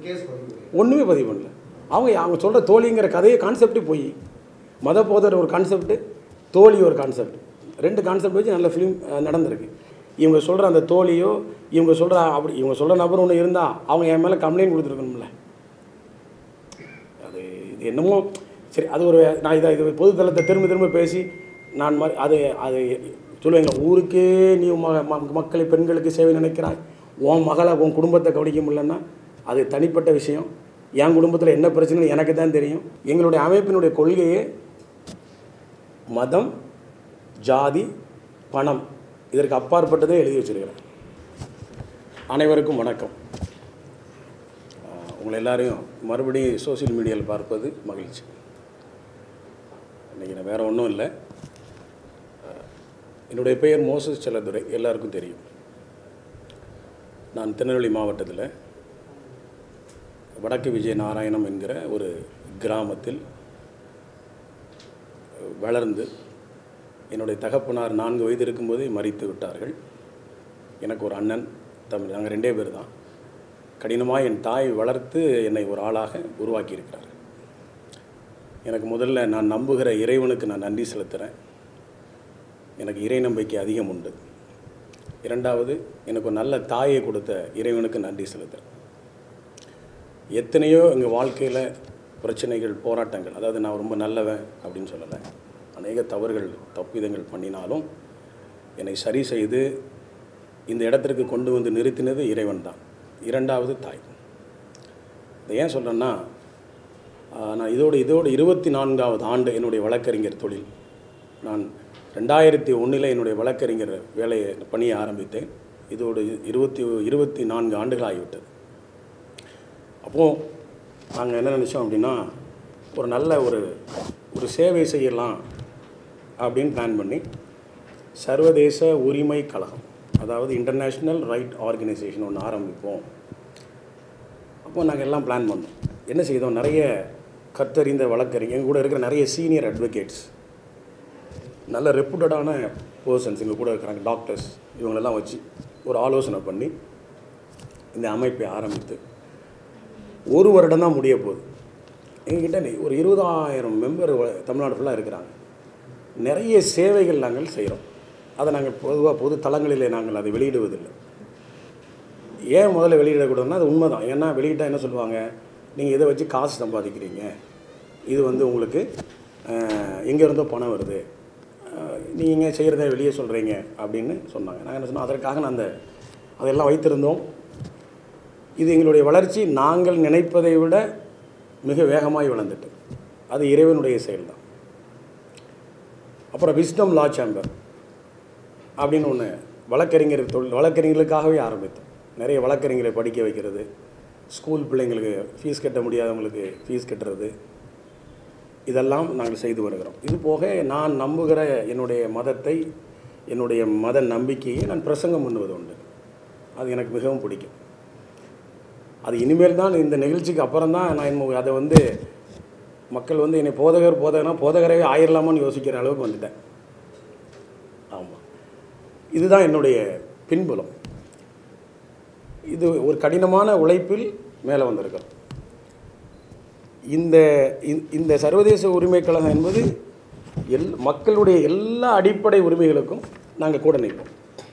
Case பதிவு ஒன்றுமே பதிவு பண்ணல அவங்க அவங்க சொல்கிற தோழிங்கிற கதையை கான்செப்டே போய் மத போதர் ஒரு கான்செப்ட் தோழி ஒரு கான்செப்ட் ரெண்டு கான்செப்ட் வச்சு நல்ல ஃபிலிம் நடந்திருக்கு இவங்க சொல்கிற அந்த தோழியோ இவங்க சொல்கிற அப்படி இவங்க சொல்கிற நபர் ஒன்று இருந்தால் அவங்க என் மேலே கம்ப்ளைண்ட் கொடுத்துருக்கணும்ல அது இது என்னமோ சரி அது ஒரு நான் இதை இது பொதுத்தளத்தை திரும்ப திரும்ப பேசி நான் ம- அது அது சொல்லுவீங்க ஊருக்கே நீ ம- ம- மக்களை பெண்களுக்கு சேவை நினைக்கிறாய் உன் மகளை உன் குடும்பத்தை கவனிக்க முடியலன்னா அது தனிப்பட்ட விஷயம் என் குடும்பத்தில் என்ன பிரச்சனைன்னு எனக்கு தான் தெரியும் எங்களுடைய அமைப்பினுடைய கொள்கையே மதம் ஜாதி பணம் இதற்கு அப்பாற்பட்டதே எழுதி வச்சிருக்கிறேன் அனைவருக்கும் வணக்கம் ஆஹ் உங்களை எல்லாரையும் மறுபடியும் சோஷியல் மீடியாவில் பார்ப்பது மகிழ்ச்சி இன்றைக்கி நான் வேறு ஒன்றும் இல்லை ஆஹ் என்னுடைய பெயர் மோசஸ் செல்லதுரை எல்லாருக்கும் தெரியும் நான் திருநெல்வேலி மாவட்டத்தில் வடக்கு விஜய நாராயணம் என்கிற ஒரு கிராமத்தில் வளர்ந்து என்னுடைய தகப்பனார் நான்கு வயது இருக்கும்போதே மறித்து விட்டார்கள் எனக்கு ஒரு அண்ணன் தம்பி நாங்கள் ரெண்டே பேர் தான் கடினமாக என் தாய் வளர்த்து என்னை ஒரு ஆளாக உருவாக்கி இருக்கிறார் எனக்கு முதல்ல நான் நம்புகிற இறைவனுக்கு நான் நன்றி செலுத்துகிறேன் எனக்கு இறை நம்பிக்கை அதிகம் உண்டு இரண்டாவது எனக்கு ஒரு நல்ல தாயை கொடுத்த இறைவனுக்கு நன்றி செலுத்துகிறேன் எத்தனையோ எங்கள் வாழ்க்கையில் பிரச்சனைகள் போராட்டங்கள் அதாவது நான் ரொம்ப நல்லவன் அப்படின்னு சொல்லலை அநேக தவறுகள் தப்பிதங்கள் பண்ணினாலும் என்னை சரி செய்து இந்த இடத்திற்கு கொண்டு வந்து நிறுத்தினது இறைவன் தான் இரண்டாவது தாய் இதை ஏன் சொல்கிறேன்னா ஆஹ், நான் இதோடு இதோடு இருபத்தி நான்காவது ஆண்டு என்னுடைய வழக்கறிஞர் தொழில் நான் ரெண்டாயிரத்தி ஒன்றில் என்னுடைய வழக்கறிஞர் வேலையை பணியை ஆரம்பித்தேன் இதோடு இருபத்தி இருபத்தி நான்கு ஆண்டுகள் ஆகிவிட்டது அப்போது நாங்கள் என்ன நினச்சோம் அப்படின்னா ஒரு நல்ல ஒரு ஒரு சேவை செய்யலாம் அப்படின்னு பிளான் பண்ணி சர்வதேச உரிமை கழகம் அதாவது இன்டர்நேஷ்னல் ரைட் ஆர்கனைசேஷன் ஒன்று ஆரம்பிப்போம் அப்போ நாங்கள் எல்லாம் பிளான் பண்ணோம் என்ன செய்தோம் நிறைய கத்தறிந்த வழக்கறிஞர் எங்கள் கூட இருக்கிற நிறைய சீனியர் அட்வொகேட்ஸ் நல்ல ரெப்புட்டடான பர்சன்ஸ் எங்கள் கூட இருக்கிறாங்க டாக்டர்ஸ் இவங்களெல்லாம் வச்சு ஒரு ஆலோசனை பண்ணி இந்த அமைப்பை ஆரம்பித்து ஒரு வருடம் தான் முடிய போகுது எங்ககிட்ட நி- ஒரு இருபதாயிரம் மெம்பர் தமிழ்நாடு ஃபுல்லாக இருக்கிறாங்க நிறைய சேவைகள் நாங்கள் செய்கிறோம் அதை நாங்கள் பொதுவாக பொது தளங்களிலே நாங்கள் அதை வெளியிடுவதில்லை ஏன் முதல்ல வெளியிடக்கூடாதுன்னா அது உண்மை தான் ஏன்னா வெளியிட்டால் என்ன சொல்லுவாங்க நீங்கள் இதை வச்சு காசு சம்பாதிக்கிறீங்க இது வந்து உங்களுக்கு எங்கே இருந்தோ பணம் வருது நீங்கள் செய்கிறத வெளியே சொல்கிறீங்க அப்படின்னு சொன்னாங்க நாங்கள் என்ன சொன்னோம் அதற்காக நான் அந்த அதெல்லாம் வைத்திருந்தோம் இது எங்களுடைய வளர்ச்சி நாங்கள் நினைப்பதை விட மிக வேகமாய் வளர்ந்துட்டு அது இறைவனுடைய செயல்தான் அப்புறம் விஸ்டம் லா சேம்பர் அப்படின்னு ஒன்று வழக்கறிஞர் தொழில் வழக்கறிஞர்களுக்காகவே ஆரம்பித்தோம் நிறைய வழக்கறிஞரை படிக்க வைக்கிறது ஸ்கூல் பிள்ளைங்களுக்கு ஃபீஸ் கட்ட முடியாதவங்களுக்கு ஃபீஸ் கட்டுறது இதெல்லாம் நாங்கள் செய்து வருகிறோம் இது போக நான் நம்புகிற என்னுடைய மதத்தை என்னுடைய மத நம்பிக்கையை நான் பிரசங்கம் பண்ணுவது உண்டு அது எனக்கு மிகவும் பிடிக்கும் அது இனிமேல் தான் இந்த நிகழ்ச்சிக்கு அப்புறம் தான் நான் இன்னும் அதை வந்து மக்கள் வந்து என்னை போதகர் போதகனா போதகரவே ஆயிரலாமான்னு யோசிக்கிற அளவுக்கு வந்துட்டேன் ஆமாம் இதுதான் என்னுடைய பின்புலம் இது ஒரு கடினமான உழைப்பில் மேலே வந்திருக்கிறோம் இந்த இந்த- இந்த சர்வதேச உரிமை கழகம் என்பது எல் மக்களுடைய எல்லா அடிப்படை உரிமைகளுக்கும் நாங்கள் கூட நிற்போம்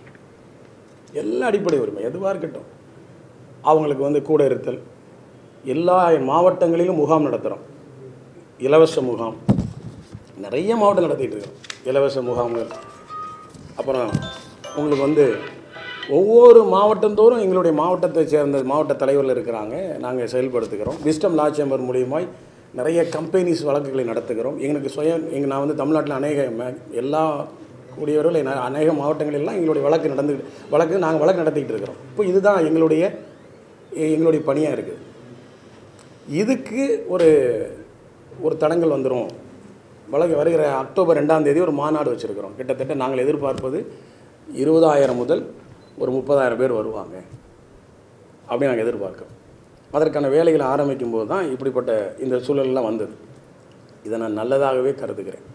எல்லா அடிப்படை உரிமை எதுவாக இருக்கட்டும் அவங்களுக்கு வந்து கூட இருத்தல் எல்லா மாவட்டங்களிலும் முகாம் நடத்துகிறோம் இலவச முகாம் நிறைய மாவட்டம் நடத்திட்டு இருக்கோம் இலவச முகாம்கள் அப்புறம் உங்களுக்கு வந்து ஒவ்வொரு மாவட்டந்தோறும் எங்களுடைய மாவட்டத்தை சேர்ந்த மாவட்ட தலைவர்கள் இருக்கிறாங்க நாங்கள் செயல்படுத்துகிறோம் விஸ்டம் லா சேம்பர் மூலியமாய் நிறைய கம்பெனிஸ் வழக்குகளை நடத்துகிறோம் எங்களுக்கு சுய எங்கள் நான் வந்து தமிழ்நாட்டில் அநேக மே- எல்லா கூடியவர்கள் என்ன- அநேக மாவட்டங்களெல்லாம் எங்களுடைய வழக்கு நடந்து வழக்கு நாங்கள் வழக்கு நடத்திக்கிட்டு இருக்கிறோம் இப்போ இதுதான் எங்களுடைய எ- எங்களுடைய பணியாக இருக்குது இதுக்கு ஒரு ஒரு தடங்கள் வந்துடும் வழக்கு வருகிற அக்டோபர் ரெண்டாம் தேதி ஒரு மாநாடு வச்சுருக்கிறோம் கிட்டத்தட்ட நாங்கள் எதிர்பார்ப்பது இருபதாயிரம் முதல் ஒரு முப்பதாயிரம் பேர் வருவாங்க அப்படி நாங்கள் எதிர்பார்க்கிறோம் அதற்கான வேலைகளை ஆரம்பிக்கும் போது தான் இப்படிப்பட்ட இந்த சூழலெல்லாம் வந்தது இதை நான் நல்லதாகவே கருதுகிறேன்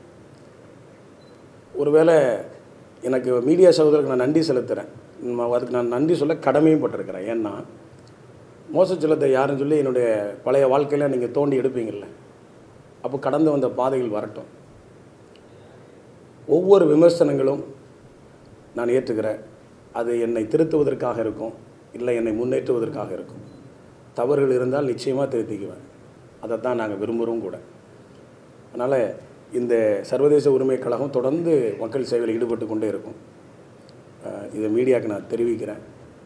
ஒருவேளை எனக்கு மீடியா சகோதரருக்கு நான் நன்றி செலுத்துகிறேன் அதுக்கு நான் நன்றி சொல்ல கடமையும் பட்டிருக்கிறேன் ஏன்னா மோசச்சலத்தை யாருன்னு சொல்லி என்னுடைய பழைய வாழ்க்கையில் நீங்கள் தோண்டி எடுப்பீங்கள்ல அப்போ கடந்து வந்த பாதைகள் வரட்டும் ஒவ்வொரு விமர்சனங்களும் நான் ஏற்றுக்கிறேன் அது என்னை திருத்துவதற்காக இருக்கும் இல்லை என்னை முன்னேற்றுவதற்காக இருக்கும் தவறுகள் இருந்தால் நிச்சயமாக திருத்திக்குவேன் அதைத்தான் நாங்கள் விரும்புகிறோம் கூட அதனால் இந்த சர்வதேச உரிமைக் கழகம் தொடர்ந்து மக்கள் சேவையில் ஈடுபட்டு கொண்டே இருக்கும் அஹ் இதை மீடியாவுக்கு நான் தெரிவிக்கிறேன்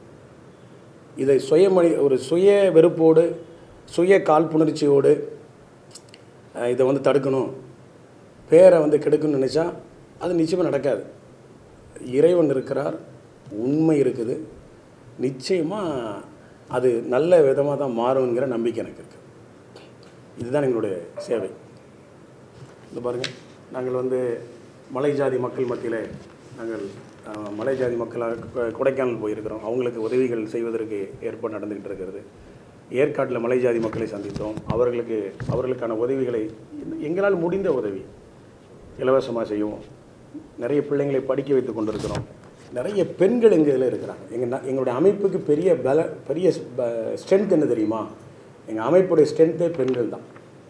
இதை சுயமணி ஒரு சுய வெறுப்போடு சுய காழ்ப்புணர்ச்சியோடு அஹ் இதை வந்து தடுக்கணும் பேரை வந்து கெடுக்கணும்னு நினச்சா அது நிச்சயமாக நடக்காது இறைவன் இருக்கிறார் உண்மை இருக்குது நிச்சயமாக அது நல்ல விதமாக தான் மாறுங்கிற நம்பிக்கை எனக்கு இருக்குது இதுதான் எங்களுடைய சேவை இந்த பாருங்கள் நாங்கள் வந்து மலை ஜாதி மக்கள் மத்தியில் நாங்கள் அஹ், மலை ஜாதி மக்களாக கொ- கொடைக்கானல் போயிருக்கிறோம் அவங்களுக்கு உதவிகள் செய்வதற்கு ஏற்பாடு நடந்துக்கிட்டு இருக்கிறது ஏற்காட்டில் மலை ஜாதி மக்களை சந்தித்தோம் அவர்களுக்கு அவர்களுக்கான உதவிகளை எங்களால் முடிந்த உதவி இலவசமாக செய்வோம் நிறைய பிள்ளைங்களை படிக்க வைத்து கொண்டிருக்கிறோம் நிறைய பெண்கள் எங்கள் இதில் இருக்கிறாங்க எங்கள் எங்களுடைய அமைப்புக்கு பெரிய பல பெரிய ஸ்ட்ரென்த் என்ன தெரியுமா எங்கள் அமைப்புடைய ஸ்ட்ரென்த்தே பெண்கள் தான்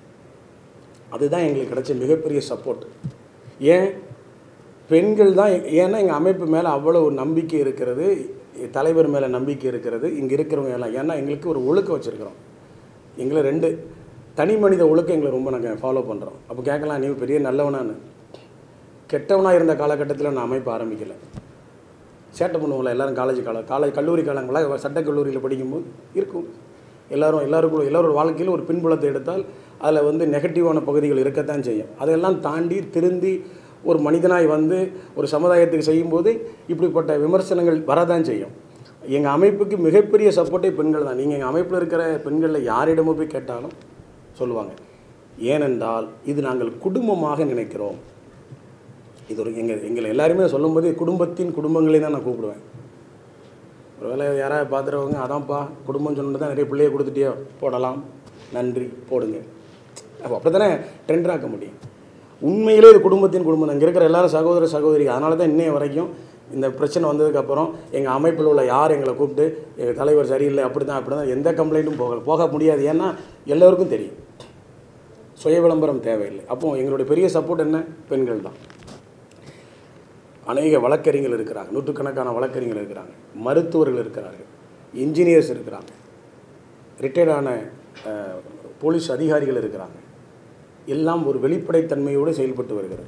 அதுதான் எங்களுக்கு கிடைச்ச மிகப்பெரிய சப்போர்ட் ஏன் பெண்கள் தான் ஏன்னா எங்கள் அமைப்பு மேலே அவ்வளோ ஒரு நம்பிக்கை இருக்கிறது தலைவர் மேலே நம்பிக்கை இருக்கிறது இங்கே இருக்கிறவங்க எல்லாம் ஏன்னா எங்களுக்கு ஒரு ஒழுக்கம் வச்சுருக்கிறோம் எங்களை ரெண்டு தனி மனித ஒழுக்கம் எங்களை ரொம்ப நாங்கள் ஃபாலோ பண்ணுறோம் அப்போ கேட்கலாம் நீ பெரிய நல்லவனான்னு கெட்டவனாக இருந்த காலகட்டத்தில் நான் அமைப்பு ஆரம்பிக்கலை சேட்டை பண்ணுவோம்ல எல்லாரும் காலேஜ் காலம் காலேஜ் கல்லூரி காலங்களில் சட்டக் கல்லூரியில் படிக்கும்போது இருக்கும் எல்லாரும் எல்லாருக்கும் எல்லாரோட வாழ்க்கையில் ஒரு பின்புலத்தை எடுத்தால் அதில் வந்து நெகட்டிவான பகுதிகள் இருக்கத்தான் செய்யும் அதையெல்லாம் தாண்டி திருந்தி ஒரு மனிதனாய் வந்து ஒரு சமுதாயத்துக்கு செய்யும்போது இப்படிப்பட்ட விமர்சனங்கள் வரதான் செய்யும் எங்கள் அமைப்புக்கு மிகப்பெரிய சப்போர்ட்டே பெண்கள் தான் நீங்கள் எங்கள் அமைப்பில் இருக்கிற பெண்களில் யாரிடமும் போய் கேட்டாலும் சொல்லுவாங்க ஏனென்றால் இது நாங்கள் குடும்பமாக நினைக்கிறோம் இது ஒரு எங்கள் எங்களை எல்லாருமே சொல்லும்போது குடும்பத்தின் குடும்பங்களே தான் நான் கூப்பிடுவேன் ஒருவேளை யாராவது பார்த்துறவங்க அதான்ப்பா குடும்பம் சொன்னது தான் நிறைய பிள்ளைய கொடுத்துட்டியோ போடலாம் நன்றி போடுங்க அப்போ அப்படி தானே ட்ரெண்டாக்க முடியும் உண்மையிலே இது குடும்பத்தின் குடும்பம் தான். இங்கே இருக்கிற எல்லாரும் சகோதர சகோதரி அதனால தான் இன்னைய வரைக்கும் இந்த பிரச்சனை வந்ததுக்கப்புறம் எங்கள் அமைப்பில் உள்ள யார் எங்களை கூப்பிட்டு எங்கள் தலைவர் சரியில்லை அப்படி தான் அப்படி தான் எந்த கம்ப்ளைண்ட்டும் போகல போக முடியாது ஏன்னா எல்லோருக்கும் தெரியும் சுய விளம்பரம் தேவையில்லை அப்போ எங்களுடைய பெரிய சப்போர்ட் என்ன பெண்கள் தான் அநேக வழக்கறிஞர்கள் இருக்கிறாங்க நூற்றுக்கணக்கான வழக்கறிஞர்கள் இருக்கிறாங்க மருத்துவர்கள் இருக்கிறார்கள் இன்ஜினியர்ஸ் இருக்கிறாங்க ரிட்டையர்டான அஹ், போலீஸ் அதிகாரிகள் இருக்கிறாங்க எல்லாம் ஒரு வெளிப்படைத்தன்மையோடு செயல்பட்டு வருகிறது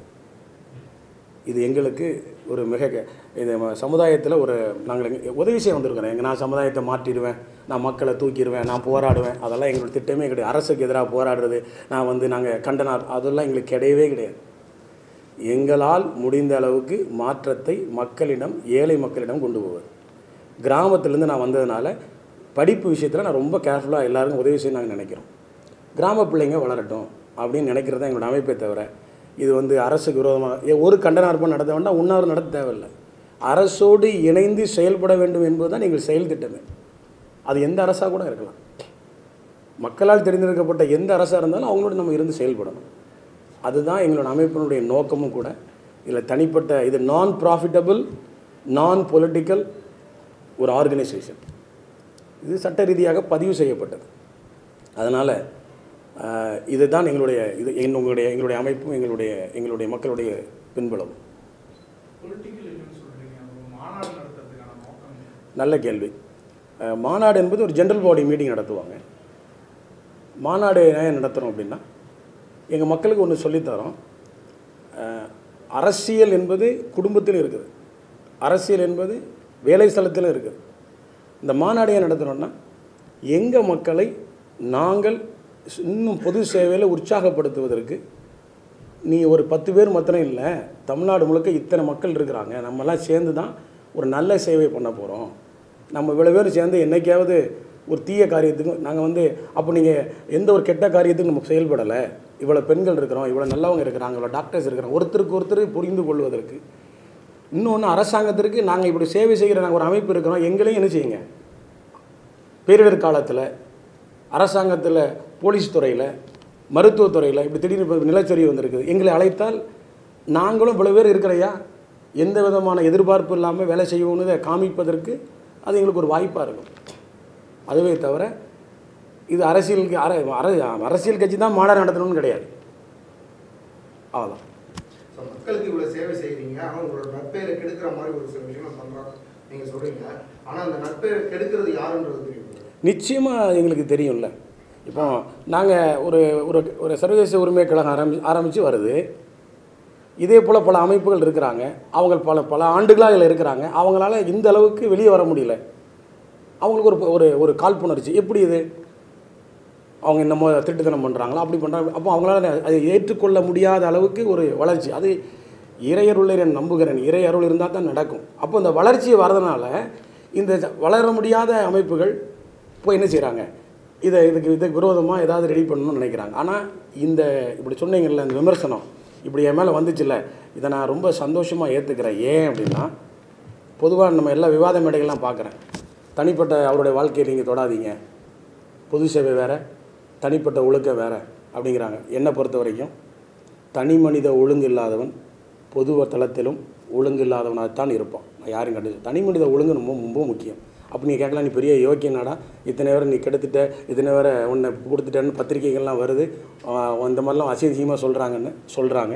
இது எங்களுக்கு ஒரு மிக க- இது சமுதாயத்தில் ஒரு நாங்கள் எங்க- உதவி செய்ய வந்திருக்கிறோம் எங்கள் நான் சமுதாயத்தை மாற்றிடுவேன் நான் மக்களை தூக்கிடுவேன் நான் போராடுவேன் அதெல்லாம் எங்களோட திட்டமே கிடையாது அரசுக்கு எதிராக போராடுறது நான் வந்து நாங்கள் கண்டனா அதெல்லாம் எங்களுக்கு கிடையவே கிடையாது எங்களால் முடிந்த அளவுக்கு மாற்றத்தை மக்களிடம் ஏழை மக்களிடம் கொண்டு போவது கிராமத்திலேருந்து நான் வந்ததுனால படிப்பு விஷயத்தில் நான் ரொம்ப கேர்ஃபுல்லாக எல்லாருக்கும் உதவி செய்ய நாங்கள் நினைக்கிறோம் கிராம பிள்ளைங்க வளரட்டும் அப்படின்னு நினைக்கிறது தான் எங்களோட அமைப்பே தவிர இது வந்து அரசுக்கு விரோதமாக ஏ, ஒரு கண்டன ஆர்ப்பாட்டம் நடத்த வேண்டாம் உண்ணாவிரம் நடத்த தேவையில்லை அரசோடு இணைந்து செயல்பட வேண்டும் என்பது தான் எங்கள் செயல் திட்டமே அது எந்த அரசாக கூட இருக்கலாம் மக்களால் தெரிந்தெடுக்கப்பட்ட எந்த அரசாக இருந்தாலும் அவங்களோட நம்ம இருந்து செயல்படணும் அதுதான் எங்களோட அமைப்பினுடைய நோக்கமும் கூட இதில் தனிப்பட்ட இது நான் ப்ராஃபிட்டபிள் நான் பொலிட்டிக்கல் ஒரு ஆர்கனைசேஷன் இது சட்ட ரீதியாக பதிவு செய்யப்பட்டது அதனால் இதுதான் எங்களுடைய இது எங்களுடைய எங்களுடைய அமைப்பும் எங்களுடைய எங்களுடைய மக்களுடைய பின்புலம் பொலிட்டிக்கல் இல்லைன்னு சொல்றீங்க ஒரு மாநாடு நடத்துறதுக்கான நோக்கம் என்ன? நல்ல கேள்வி அஹ், மாநாடு என்பது ஒரு ஜென்ரல் பாடி மீட்டிங் நடத்துவாங்க மாநாடு ஏன் நடத்துகிறோம் அப்படின்னா எங்கள் மக்களுக்கு ஒன்று சொல்லித்தரோம் அஹ், அரசியல் என்பது குடும்பத்தில் இருக்குது அரசியல் என்பது வேலை ஸ்தலத்தில் இருக்குது இந்த மாநாடு ஏன் நடத்துகிறோன்னா எங்கள் மக்களை நாங்கள் இன்னும் பொது சேவையில் உற்சாகப்படுத்துவதற்கு நீ ஒரு பத்து பேர் மாத்திரம் இல்லை தமிழ்நாடு முழுக்க இத்தனை மக்கள் இருக்கிறாங்க நம்மலாம் சேர்ந்து தான் ஒரு நல்ல சேவை பண்ண போகிறோம் நம்ம இவ்வளோ பேர் சேர்ந்து என்னைக்காவது ஒரு தீய காரியத்துக்கு நாங்கள் வந்து அப்போ நீங்கள் எந்த ஒரு கெட்ட காரியத்துக்கும் நம்ம செயல்படலை இவ்வளோ பெண்கள் இருக்கிறோம் இவ்வளோ நல்லவங்க இருக்கிறாங்க இவ்வளோ டாக்டர்ஸ் இருக்கிறாங்க ஒருத்தருக்கு ஒருத்தர் புரிந்து கொள்வதற்கு இன்னொன்று அரசாங்கத்திற்கு நாங்கள் இப்படி சேவை செய்கிற நாங்கள் ஒரு அமைப்பு இருக்கிறோம் எங்களையும் என்ன செய்யுங்க பேரிடர் காலத்தில் அரசாங்கத்தில் போலீஸ் துறையில் மருத்துவத்துறையில் இப்படி திடீர்னு இப்போ நிலச்சரிவு வந்திருக்குது எங்களை அழைத்தால் நாங்களும் இவ்வளோ பேர் இருக்கிறையா எந்த விதமான எதிர்பார்ப்பு இல்லாமல் வேலை செய்யணும்னு காமிப்பதற்கு அது எங்களுக்கு ஒரு வாய்ப்பாக இருக்கும் அதுவே தவிர இது அரசியலுக்கு அர அர- அரசியல் கட்சி தான் மாநாடு நடத்தணும்னு கிடையாது அவ்வளோதான் ஸோ மக்களுக்கு இவ்வளோ சேவை செய்கிறீங்க ஆனால் உங்களோட நட்பெயரை கெடுக்கிற மாதிரி ஒரு சில விஷயங்கள் பண்ணுறாங்க நீங்கள் சொல்கிறீங்க ஆனால் அந்த நட்பெயரை கெடுக்கிறது யாருன்றது தெரியும் நிச்சயமாக எங்களுக்கு தெரியும்ல இப்போ நாங்கள் ஒரு ஒரு ஒரு சர்வதேச உரிமை கழகம் ஆரம்பி ஆரம்பித்து வருது இதே போல் பல அமைப்புகள் இருக்கிறாங்க அவங்க பல பல ஆண்டுகளாக இதில் இருக்கிறாங்க அவங்களால இந்த அளவுக்கு வெளியே வர முடியல அவங்களுக்கு ஒரு ஒரு ஒரு காழ்ப்புணர்ச்சி எப்படி இது அவங்க என்னமோ திருட்டுத்தனம் பண்ணுறாங்களா அப்படி பண்ணுறாங்க அப்போ அவங்களால அதை ஏற்றுக்கொள்ள முடியாத அளவுக்கு ஒரு வளர்ச்சி அது இறையருளை நான் நம்புகிறேன் இறை அருள் இருந்தால் தான் நடக்கும் அப்போ இந்த வளர்ச்சி வரதுனால இந்த வளர முடியாத அமைப்புகள் போய் என்ன செய்கிறாங்க இதை இதுக்கு இதுக்கு விரோதமாக ஏதாவது ரெடி பண்ணணும்னு நினைக்கிறாங்க ஆனால் இந்த இப்படி சொன்னீங்கல்ல இந்த விமர்சனம் இப்படி என் மேலே வந்துச்சுல்ல இதை நான் ரொம்ப சந்தோஷமாக ஏற்றுக்கிறேன் ஏன் அப்படின்னா பொதுவாக நம்ம எல்லா விவாத மேடைகள்லாம் பார்க்குறேன் தனிப்பட்ட அவருடைய வாழ்க்கையை நீங்கள் தொடாதீங்க பொது சேவை வேறு தனிப்பட்ட ஒழுக்கம் வேறு அப்படிங்கிறாங்க என்னை பொறுத்த வரைக்கும் தனி மனித ஒழுங்கு இல்லாதவன் பொது தளத்திலும் ஒழுங்கு இல்லாதவனாகத்தான் இருப்பான் நான் யாரும் கண்டு தனி மனித ஒழுங்கு ரொம்ப ரொம்ப முக்கியம் அப்போ நீ கேட்கலாம் நீ பெரிய யோக்கியனாடா இத்தனை பேரை நீ கெடுத்துட்ட இத்தனை பேரை உன்னை கொடுத்துட்டேன்னு பத்திரிக்கைகள்லாம் வருது ஆஹ் இந்த மாதிரிலாம் அசிங்கமாக சொல்கிறாங்கன்னு சொல்கிறாங்க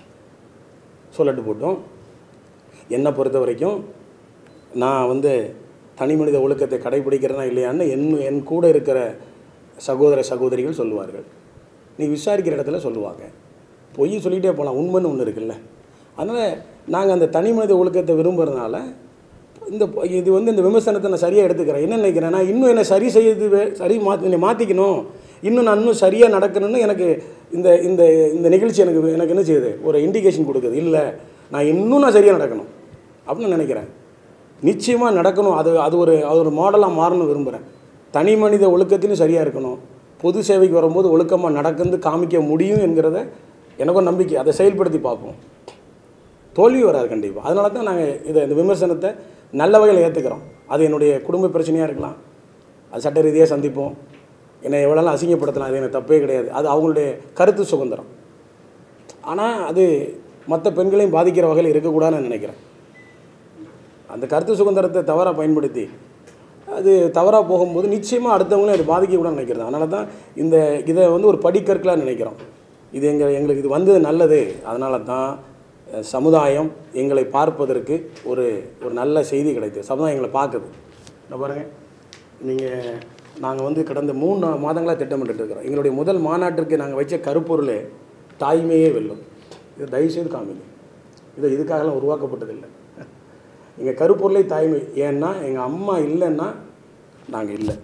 சொல்லட்டு போட்டோம் என்னை பொறுத்த வரைக்கும் நான் வந்து தனி மனித ஒழுக்கத்தை கடைபிடிக்கிறேனா இல்லையான்னு என் என் கூட இருக்கிற சகோதர சகோதரிகள் சொல்லுவார்கள் நீ விசாரிக்கிற இடத்துல சொல்லுவாங்க பொய் சொல்லிகிட்டே போகலாம் உண்மைன்னு ஒன்று இருக்குல்ல அதனால் நாங்கள் அந்த தனி மனித ஒழுக்கத்தை விரும்புறதுனால இந்த பொ- இது வந்து இந்த விமர்சனத்தை நான் சரியாக எடுத்துக்கிறேன் என்ன நினைக்கிறேன் நான் இன்னும் என்னை சரி செய்து வே- சரி மாற்றி என்னை மாற்றிக்கணும் இன்னும் நான் இன்னும் சரியாக நடக்கணும்னு எனக்கு இந்த இந்த இந்த நிகழ்ச்சி எனக்கு எனக்கு என்ன செய்யுது ஒரு இண்டிகேஷன் கொடுக்குது இல்லை நான் இன்னும் நான் சரியாக நடக்கணும் அப்படின்னு நினைக்கிறேன் நிச்சயமாக நடக்கணும் அது அது ஒரு அது ஒரு மாடலாக மாறணும் விரும்புகிறேன் தனி மனித ஒழுக்கத்திலும் சரியாக இருக்கணும் பொது சேவைக்கு வரும்போது ஒழுக்கமாக நடக்குன்னு காமிக்க முடியும் என்கிறத எனக்கும் நம்பிக்கை அதை செயல்படுத்தி பார்ப்போம் தோல்வி வராது கண்டிப்பாக அதனால தான் நாங்கள் இதை இந்த விமர்சனத்தை நல்ல வகையில் ஏற்றுக்கிறோம் அது என்னுடைய குடும்ப பிரச்சனையாக இருக்கலாம் அது சட்ட ரீதியாக சந்திப்போம் என்னை எவ்வளோலாம் அசிங்கப்படுத்தலாம் அது எனக்கு தப்பே கிடையாது அது அவங்களுடைய கருத்து சுதந்திரம் ஆனால் அது மற்ற பெண்களையும் பாதிக்கிற வகையில் இருக்கக்கூடாதுன்னு நினைக்கிறேன் அந்த கருத்து சுதந்திரத்தை தவறாக பயன்படுத்தி அது தவறாக போகும்போது நிச்சயமாக அடுத்தவங்களையும் அது பாதிக்கக்கூடாதுன்னு நினைக்கிறது அதனால தான் இந்த இதை வந்து ஒரு படிக்கற்களாக நினைக்கிறோம் இது எங்கள் எங்களுக்கு இது வந்தது நல்லது அதனால தான் அஹ், சமுதாயம் எங்களை பார்ப்பதற்கு ஒரு ஒரு நல்ல செய்தி கிடைத்தது சமுதாயம் எங்களை பார்க்குது இந்த பாருங்கள் நீங்கள் நாங்கள் வந்து கடந்த மூணு மாதங்களாக திட்டமிட்டு இருக்கிறோம் எங்களுடைய முதல் மாநாட்டிற்கு நாங்கள் வச்ச கருப்பொருளே தாய்மையே வெல்லும் இதை தயவுசெய்து காமிங்க இது இதுக்காகலாம் உருவாக்கப்பட்டதில்லை எங்கள் கருப்பொருளை தாய்மை ஏன்னா எங்கள் அம்மா இல்லைன்னா நாங்கள் இல்லை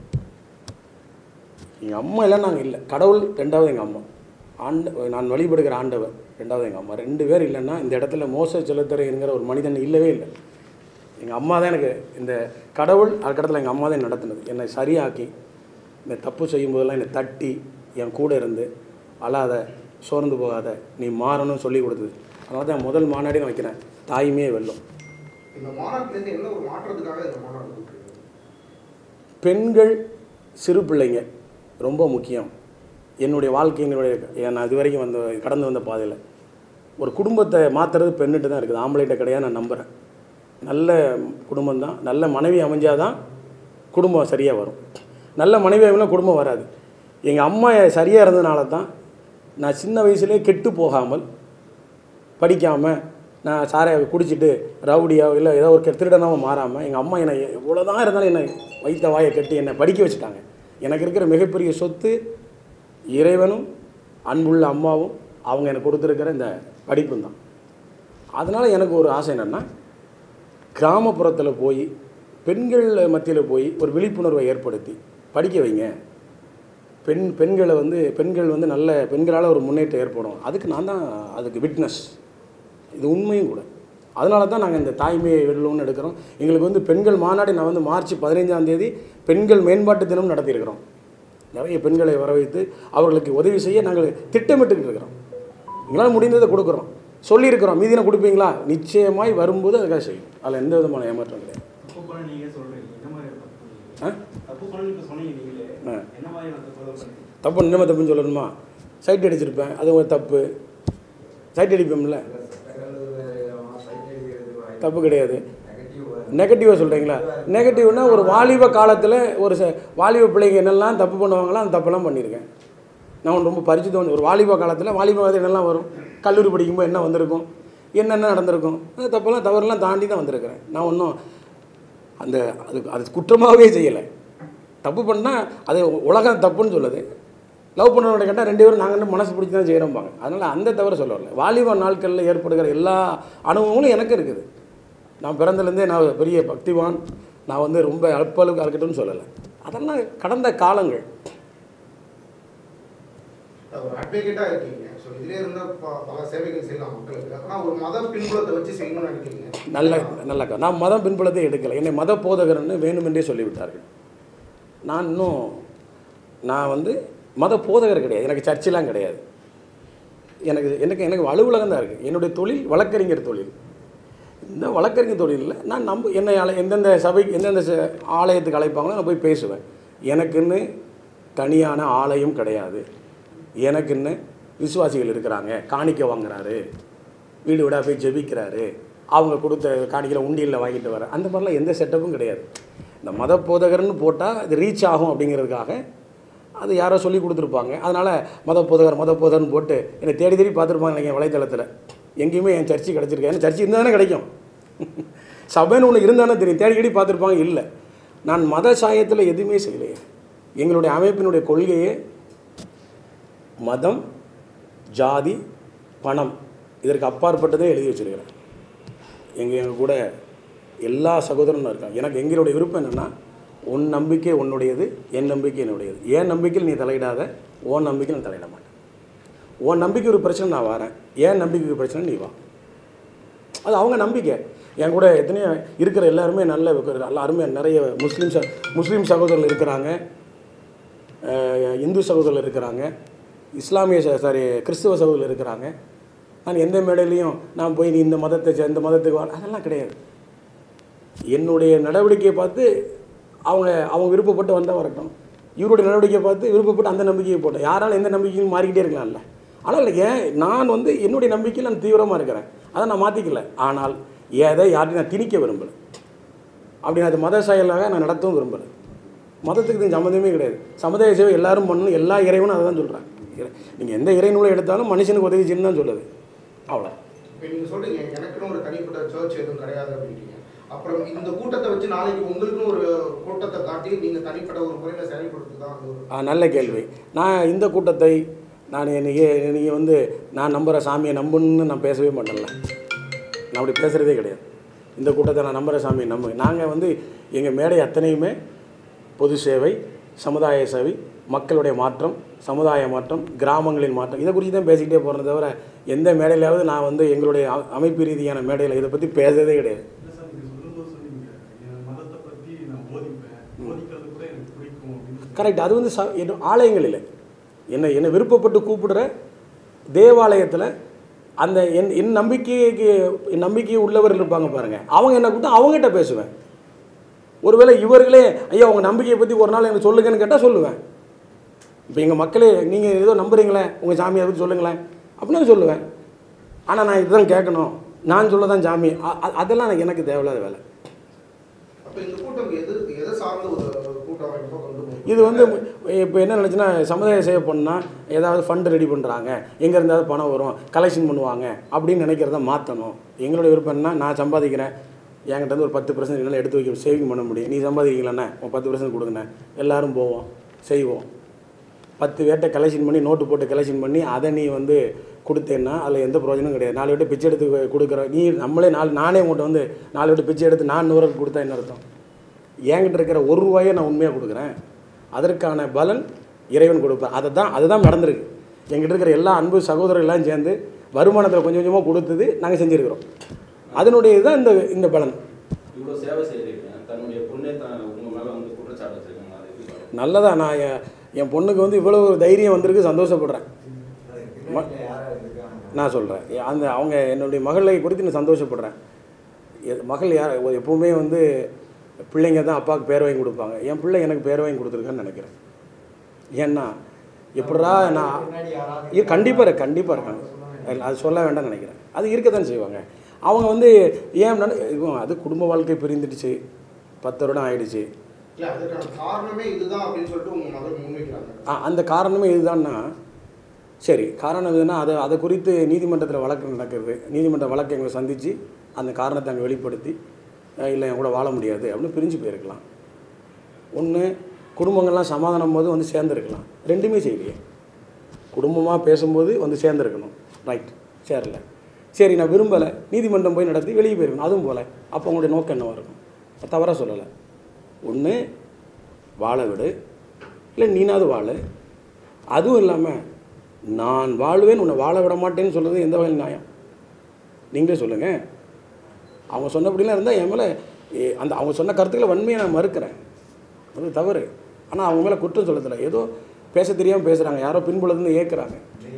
எங்கள் அம்மா இல்லை நாங்கள் இல்லை கடவுள் ரெண்டாவது எங்கள் அம்மா ஆண்ட நான் வழிபடுகிற ஆண்டவர் ரெண்டாவது எங்கள் அம்மா ரெண்டு பேர் இல்லைன்னா இந்த இடத்துல மோச செலுத்துற என்கிற ஒரு மனிதன் இல்லவே இல்லை எங்கள் அம்மா தான் எனக்கு இந்த கடவுள் அதுக்கடத்தில் எங்கள் அம்மா தான் நடத்துனது என்னை சரியாக்கி இந்த தப்பு செய்யும் போதெல்லாம் என்னை தட்டி என் கூட இருந்து அழாத சோர்ந்து போகாத நீ மாறணும்னு சொல்லி கொடுத்தது அதனால தான் முதல் மாநாடே நான் வைக்கிறேன் தாய்மையே வெல்லும் இந்த மாநாட்டிலேருந்து என்ன ஒரு மாற்றத்துக்காக இந்த மாநாடு கூப்பிடுறீங்க பெண்கள் சிறு பிள்ளைங்க ரொம்ப முக்கியம் என்னுடைய வாழ்க்கை என்னுடைய நான் இது வரைக்கும் வந்த கடந்து வந்த பாதையில் ஒரு குடும்பத்தை மாற்றுறது பெண்ணிட்ட தான் இருக்குது ஆம்பளைகிட்ட கிடையாது நான் நம்புகிறேன் நல்ல குடும்பம் தான் நல்ல மனைவி அமைஞ்சாதான் குடும்பம் சரியாக வரும் நல்ல மனைவி அமைனா குடும்பம் வராது எங்கள் அம்மா சரியாக இருந்ததுனால தான் நான் சின்ன வயசுலேயே கெட்டு போகாமல் படிக்காமல் நான் சாரை குடிச்சிட்டு ரவுடியாவோ இல்லை ஏதோ ஒரு திருடனாவும் மாறாமல் எங்கள் அம்மா என்னை எவ்வளோ தான் இருந்தாலும் என்னை வைத்த வாயை கட்டி என்னை படிக்க வச்சுட்டாங்க எனக்கு இருக்கிற மிகப்பெரிய சொத்து இறைவனும் அன்புள்ள அம்மாவும் அவங்க எனக்கு கொடுத்துருக்கிற இந்த படிப்பும் தான் அதனால் எனக்கு ஒரு ஆசை என்னென்னா கிராமப்புறத்தில் போய் பெண்கள் மத்தியில் போய் ஒரு விழிப்புணர்வை ஏற்படுத்தி படிக்க வைங்க பெண் பெண்களை வந்து பெண்கள் வந்து நல்ல பெண்களால் ஒரு முன்னேற்றம் ஏற்படும் அதுக்கு நான் தான் அதுக்கு விட்னஸ் இது உண்மையும் கூட அதனால தான் நாங்கள் இந்த தாய்மையை வெல்லும்னு எடுக்கிறோம் எங்களுக்கு வந்து பெண்கள் மாநாடு நான் வந்து மார்ச் பதினைஞ்சாம் தேதி பெண்கள் மேம்பாட்டு தினம் நடத்தியிருக்கிறோம் நிறைய பெண்களை வர வைத்து அவர்களுக்கு உதவி செய்ய நாங்கள் திட்டமிட்டுக்கிட்டு இருக்கிறோம் எங்களால் முடிந்ததை கொடுக்குறோம் சொல்லியிருக்கிறோம் மீதினை கொடுப்பீங்களா நிச்சயமாய் வரும்போது அதுக்காக செய்யும் அதில் எந்த விதமான ஏமாற்றம் கிடையாது தப்பு பண்ண நீங்க சொல்றீங்க என்ன மாதிரி தப்பு ஆ? தப்பு பண்ணு இப்ப சொன்னீங்க நீங்களே ஆ. என்ன மாதிரி தப்பு பண்ணீங்க தப்பு என்ன தப்புன்னு சொல்லணுமா சைட் அடிச்சிருப்பேன் அது ஒரு தப்பு சைட் அடிப்போம்ல தப்பு கிடையாது நெகட்டிவாக சொல்கிறீங்களா நெகட்டிவ்னா ஒரு வாலிப காலத்தில் ஒரு ச வாலிப பிள்ளைங்க என்னெல்லாம் தப்பு பண்ணுவாங்களோ அந்த தப்பெல்லாம் பண்ணியிருக்கேன் நான் ஒன்று ரொம்ப பரிச்சுட்டு ஒரு வாலிப காலத்தில் வாலிப காலத்தில் என்னெல்லாம் வரும் கல்லூரி படிக்கும்போது என்ன வந்திருக்கும் என்னென்ன நடந்திருக்கும் அந்த தப்பெல்லாம் தவறெல்லாம் தாண்டி தான் வந்திருக்கிறேன் நான் ஒன்றும் அந்த அது அது குற்றமாகவே செய்யலை தப்பு பண்ணால் அது உலகம் தப்புன்னு சொல்லுது லவ் பண்ணவனை கேட்டால் ரெண்டு பேரும் நாங்கள் மனசு பிடிச்சி தான் செய்கிறோம்பாங்க அதனால் அந்த தவிர சொல்ல வரல வாலிப நாட்களில் ஏற்படுகிற எல்லா அனுபவங்களும் எனக்கு இருக்குது நான் பிறந்தலேருந்தே நான் பெரிய பக்திவான் நான் வந்து ரொம்ப அற்பளவுக்கு இருக்கட்டும்னு சொல்லலை அதெல்லாம் கடந்த காலங்கள் ஒரு அட்வொகேட்டா இருக்கீங்க ஸோ இதுல இருந்த ப- பல சேவைகள் செய்யலாம் மக்களுக்கு ஆனா ஒரு மத பின்புலத்தை வச்சு செய்யணும்னு நினைக்கிறீங்க நல்ல நல்ல கா- நான் மதம் பின்புலத்தை எடுக்கலை என்னை மத போதகர்னு வேணுமென்றே சொல்லிவிட்டார்கள் நான் இன்னும் நான் வந்து மத போதகர் கிடையாது எனக்கு சர்ச்செலாம் கிடையாது எனக்கு எனக்கு எனக்கு அலுவலகம் தான் இருக்குது என்னுடைய தொழில் வழக்கறிஞர் தொழில் இந்த வழக்கறிஞர் தொழிலில் நான் நம்ப என்னை அலை எந்தெந்த சபை எந்தெந்த ச- ஆலயத்துக்கு அழைப்பாங்களோ நான் போய் பேசுவேன் எனக்குன்னு தனியான ஆலயம் கிடையாது எனக்குன்னு விசுவாசிகள் இருக்கிறாங்க காணிக்க வாங்குறாரு வீடு வீடாக போய் ஜெபிக்கிறாரு அவங்க கொடுத்த காணிக்கையில் உண்டியலில் வாங்கிட்டு வர அந்த மாதிரிலாம் எந்த செட்டப்பும் கிடையாது இந்த மத போதகர்னு போட்டால் அது ரீச் ஆகும் அப்படிங்கிறதுக்காக அது யாரோ சொல்லி கொடுத்துருப்பாங்க அதனால் மத போதகர் மத போதகர்னு போட்டு என்னை தேடி தேடி பார்த்துருப்பாங்க நீங்கள் வலைத்தளத்தில் எங்கேயுமே என் சர்ச்சு கிடச்சிருக்கு ஏன்னா சர்ச்சு இருந்தால் தானே கிடைக்கும் சபைன்னு ஒன்று இருந்தானே தெரியும் தேடி தேடி பார்த்துருப்பாங்க இல்லை நான் மத சாயத்தில் எதுவுமே செய்யலையே எங்களுடைய அமைப்பினுடைய கொள்கையே மதம் ஜாதி பணம் இதற்கு அப்பாற்பட்டதே எழுதி வச்சிருக்கிறேன் எங்கள் எங்கள் கூட எல்லா சகோதரனும் இருக்காங்க எனக்கு எங்களுடைய விருப்பம் என்னென்னா உன் நம்பிக்கை உன்னுடையது என் நம்பிக்கை என்னுடையது என் நம்பிக்கையில் நீ தலையிடாத உன் நம்பிக்கையில் நான் தலையிட மாட்டேன் உன் நம்பிக்கை ஒரு பிரச்சனை நான் வரேன் என் நம்பிக்கை ஒரு பிரச்சனை நீ வா அது அவங்க நம்பிக்கை என் கூட எத்தனையோ இருக்கிற எல்லாருமே நல்ல நல்ல அருமையாக நிறைய முஸ்லீம் ச முஸ்லீம் சகோதரர்கள் இருக்கிறாங்க அஹ் இந்து சகோதரர்கள் இருக்கிறாங்க இஸ்லாமிய சாரி கிறிஸ்துவ சகோதரர்கள் இருக்கிறாங்க நான் எந்த மேடையிலையும் நான் போய் நீ இந்த மதத்தை சே- இந்த மதத்துக்கு வா அதெல்லாம் கிடையாது என்னுடைய நடவடிக்கையை பார்த்து அவங்க அவங்க விருப்பப்பட்டு வந்தால் வரட்டும் இவருடைய நடவடிக்கையை பார்த்து விருப்பப்பட்டு அந்த நம்பிக்கையை போட்டேன் யாராலும் எந்த நம்பிக்கையும் மாறிக்கிட்டே இருக்கலாம்ல ஆனால் ஏன் நான் வந்து என்னுடைய நம்பிக்கையில் நான் தீவிரமாக இருக்கிறேன் அதை நான் மாற்றிக்கல ஆனால் எதை யாரையும் நான் திணிக்க விரும்பலை அப்படி அது மத செயலாக நான் நடத்தவும் விரும்பலை மதத்துக்கு இது சம்மந்தமே கிடையாது சமுதாய சேவை எல்லாரும் பண்ணணும் எல்லா இறைவனும் அதை தான் சொல்கிறேன் நீங்கள் எந்த இறை நூலை எடுத்தாலும் மனுஷனுக்கு உதவி செய்யணும் தான் சொல்லுது அவ்வளோ இப்போ நீங்க சொல்றீங்க எனக்குன்னு ஒரு தனிப்பட்ட சர்ச் எதுவும் கிடையாது அப்படின்றீங்க அப்புறம் இந்த கூட்டத்தை வச்சு நாளைக்கு உங்களுக்குன்னு ஒரு கூட்டத்தை காட்டி நீங்க தனிப்பட்ட ஒரு முறையில செயல்படுத்துதான் அது ஒரு ஆ, நல்ல கேள்வி நான் இந்த கூட்டத்தை நான் இன்னைக்கு நீங்கள் வந்து நான் நம்புகிற சாமியை நம்புன்னு நான் பேசவே மாட்டேன்ல நான் அப்படி பேசுகிறதே கிடையாது இந்த கூட்டத்தை நான் நம்புகிற சாமியை நம்பு நாங்கள் வந்து எங்கள் மேடை அத்தனையுமே பொது சேவை சமுதாய சேவை மக்களுடைய மாற்றம் சமுதாய மாற்றம் கிராமங்களின் மாற்றம் இதை குறித்து தான் பேசிக்கிட்டே போகிறத தவிர எந்த மேடையிலாவது நான் வந்து எங்களுடைய அ- அமைப்பு ரீதியான மேடையில் இதை பற்றி பேசுறதே கிடையாது இல்லை சார் நீங்கள் சொல்லும்போது சொன்னீங்க என் மதத்தை பற்றி நான் போதிப்பேன் போதிக்கிறது கூட எனக்கு பிடிக்கும் அப்படின்னு சொல்லி. கரெக்ட் அது வந்து ச என்ன ஆலயங்கள் இல்லை என்னை என்னை விருப்பப்பட்டு கூப்பிடுற தேவாலயத்தில் அந்த என் என் நம்பிக்கைக்கு என் நம்பிக்கை உள்ளவர்கள் இருப்பாங்க பாருங்கள் அவங்க என்ன கூப்பிட்டு அவங்ககிட்ட பேசுவேன் ஒருவேளை இவர்களே ஐயா உங்கள் நம்பிக்கையை பற்றி ஒரு நாள் எனக்கு சொல்லுங்கன்னு கேட்டால் சொல்லுவேன் இப்போ எங்கள் மக்களே நீங்கள் ஏதோ நம்புறீங்களே உங்கள் சாமியை பற்றி சொல்லுங்களேன் அப்படின்னு சொல்லுவேன் ஆனால் நான் இதுதான் கேட்கணும் நான் சொல்ல தான் சாமி அ- அ- அதெல்லாம் எனக்கு- எனக்கு தேவையில்லாத வேலை அப்ப இந்த கூட்டம் எது எதை சார்ந்த ஒரு ஒரு கூட்டம் அமைப்பா கொண்டு போகும் இது வந்து இப்போ என்ன நினச்சுன்னா சமுதாய சேவை பண்ணால் ஏதாவது ஃபண்டு ரெடி பண்ணுறாங்க எங்கே இருந்தாவது பணம் வரும் கலெக்ஷன் பண்ணுவாங்க அப்படின்னு நினைக்கிறத மாற்றணும் எங்களுடைய விருப்பம் என்ன நான் சம்பாதிக்கிறேன் என்கிட்ட இருந்து ஒரு பத்து பர்சன்ட் என்னால் எடுத்து வைக்க சேவிங் பண்ண முடியும் நீ சம்பாதிக்கலண்ணே உன் பத்து பர்சன்ட் கொடுங்கண்ணே எல்லாரும் போவோம் செய்வோம் பத்து வேட்டை கலெக்ஷன் பண்ணி நோட்டு போட்டு கலெக்ஷன் பண்ணி அதை நீ வந்து கொடுத்தேன்னா அதில் எந்த பிரயோஜனமும் கிடையாது நாலு விட்டு பிச்சை எடுத்து கொடுக்குற நீ நம்மளே நாலு நானே உங்கள்கிட்ட வந்து நாலு விட்டு பிச்சை எடுத்து நான் நூறுக்கு கொடுத்தா என்ன அர்த்தம் என்கிட்ட இருக்கிற ஒரு ரூபாயை நான் உண்மையாக கொடுக்குறேன் அதற்கான பலன் இறைவன் கொடுப்பார் அதை தான் அதுதான் நடந்திருக்கு எங்கிட்ட இருக்கிற எல்லா அன்பு சகோதரர்கள் எல்லாம் சேர்ந்து வருமானத்தில் கொஞ்சம் கொஞ்சமாக கொடுத்தது நாங்கள் செஞ்சுருக்கிறோம் அதனுடைய இதுதான் இந்த இந்த பலன் இவ்வளோ சேவை செய்கிறீங்க தன்னுடைய பொண்ணே தான் உங்கள் மேலே வந்து குற்றச்சாட்டு வச்சிருக்காங்க அதை எப்படி பாருங்க நல்லதா நான் என் என் பொண்ணுக்கு வந்து இவ்வளோ ஒரு தைரியம் வந்திருக்கு சந்தோஷப்படுறேன் ம- நான் சொல்கிறேன் அந்த அவங்க என்னுடைய மகளை குறித்து நான் சந்தோஷப்படுறேன் எ- மகள் யார் எப்பவுமே வந்து பிள்ளைங்க தான் அப்பாவுக்கு பேர் வாங்கி கொடுப்பாங்க என் பிள்ளை எனக்கு பேர் வாங்கி கொடுத்துருக்கான்னு நினைக்கிறேன் ஏன்னா எப்படா நான் இது கண்டிப்பாக இருக்கு கண்டிப்பாக இருக்காங்க அது- அது சொல்ல வேண்டாம்னு நினைக்கிறேன் அது இருக்க தான் செய்வாங்க அவங்க வந்து ஏன் நட- இவன் அது குடும்ப வாழ்க்கை பிரிந்துடுச்சு பத்து வருடம் ஆயிடுச்சு இல்ல அதுக்கான காரணமே இதுதான் அப்படின்னு சொல்லிட்டு உங்க மகள் முன்வைக்கிறாங்க அ- அந்த காரணமே இதுதான்னா சரி காரணம் எதுனா அதை அதை குறித்து நீதிமன்றத்தில் வழக்கு நடக்கிறது நீதிமன்ற வழக்கை எங்களை சந்தித்து அந்த காரணத்தை அங்கே வெளிப்படுத்தி அஹ் இல்லை என் கூட வாழ முடியாது அப்படின்னு பிரிஞ்சு போயிருக்கலாம் ஒன்று குடும்பங்கள்லாம் சமாதானம் போது வந்து சேர்ந்துருக்கலாம் ரெண்டுமே செய்யலையே குடும்பமாக பேசும்போது வந்து சேர்ந்துருக்கணும் ரைட் சேரல சரி நான் விரும்பலை நீதிமன்றம் போய் நடத்தி வெளியே போயிருக்கணும் அதுவும் போல அப்போ உங்களுடைய நோக்கம் என்னவாக இருக்கும் தவறாக சொல்லலை ஒன்று வாழ விடு இல்லை நீனாவது வாழு அதுவும் இல்லாமல் நான் வாழ்வேன் உன்னை வாழ விட மாட்டேன்னு சொல்கிறது எந்த வகையில் நியாயம் நீங்களே சொல்லுங்கள் அவங்க சொன்னபடிலாம் இருந்தால் என் மேலே ஏ- அந்த அவங்க சொன்ன கருத்துக்களை வன்மையை நான் மறுக்கிறேன் அது தவறு ஆனால் அவங்க மேலே குற்றம் சொல்லதில்லை ஏதோ பேச தெரியாமல் பேசுகிறாங்க யாரோ பின்புலத்துலேருந்து ஏற்கிறாங்க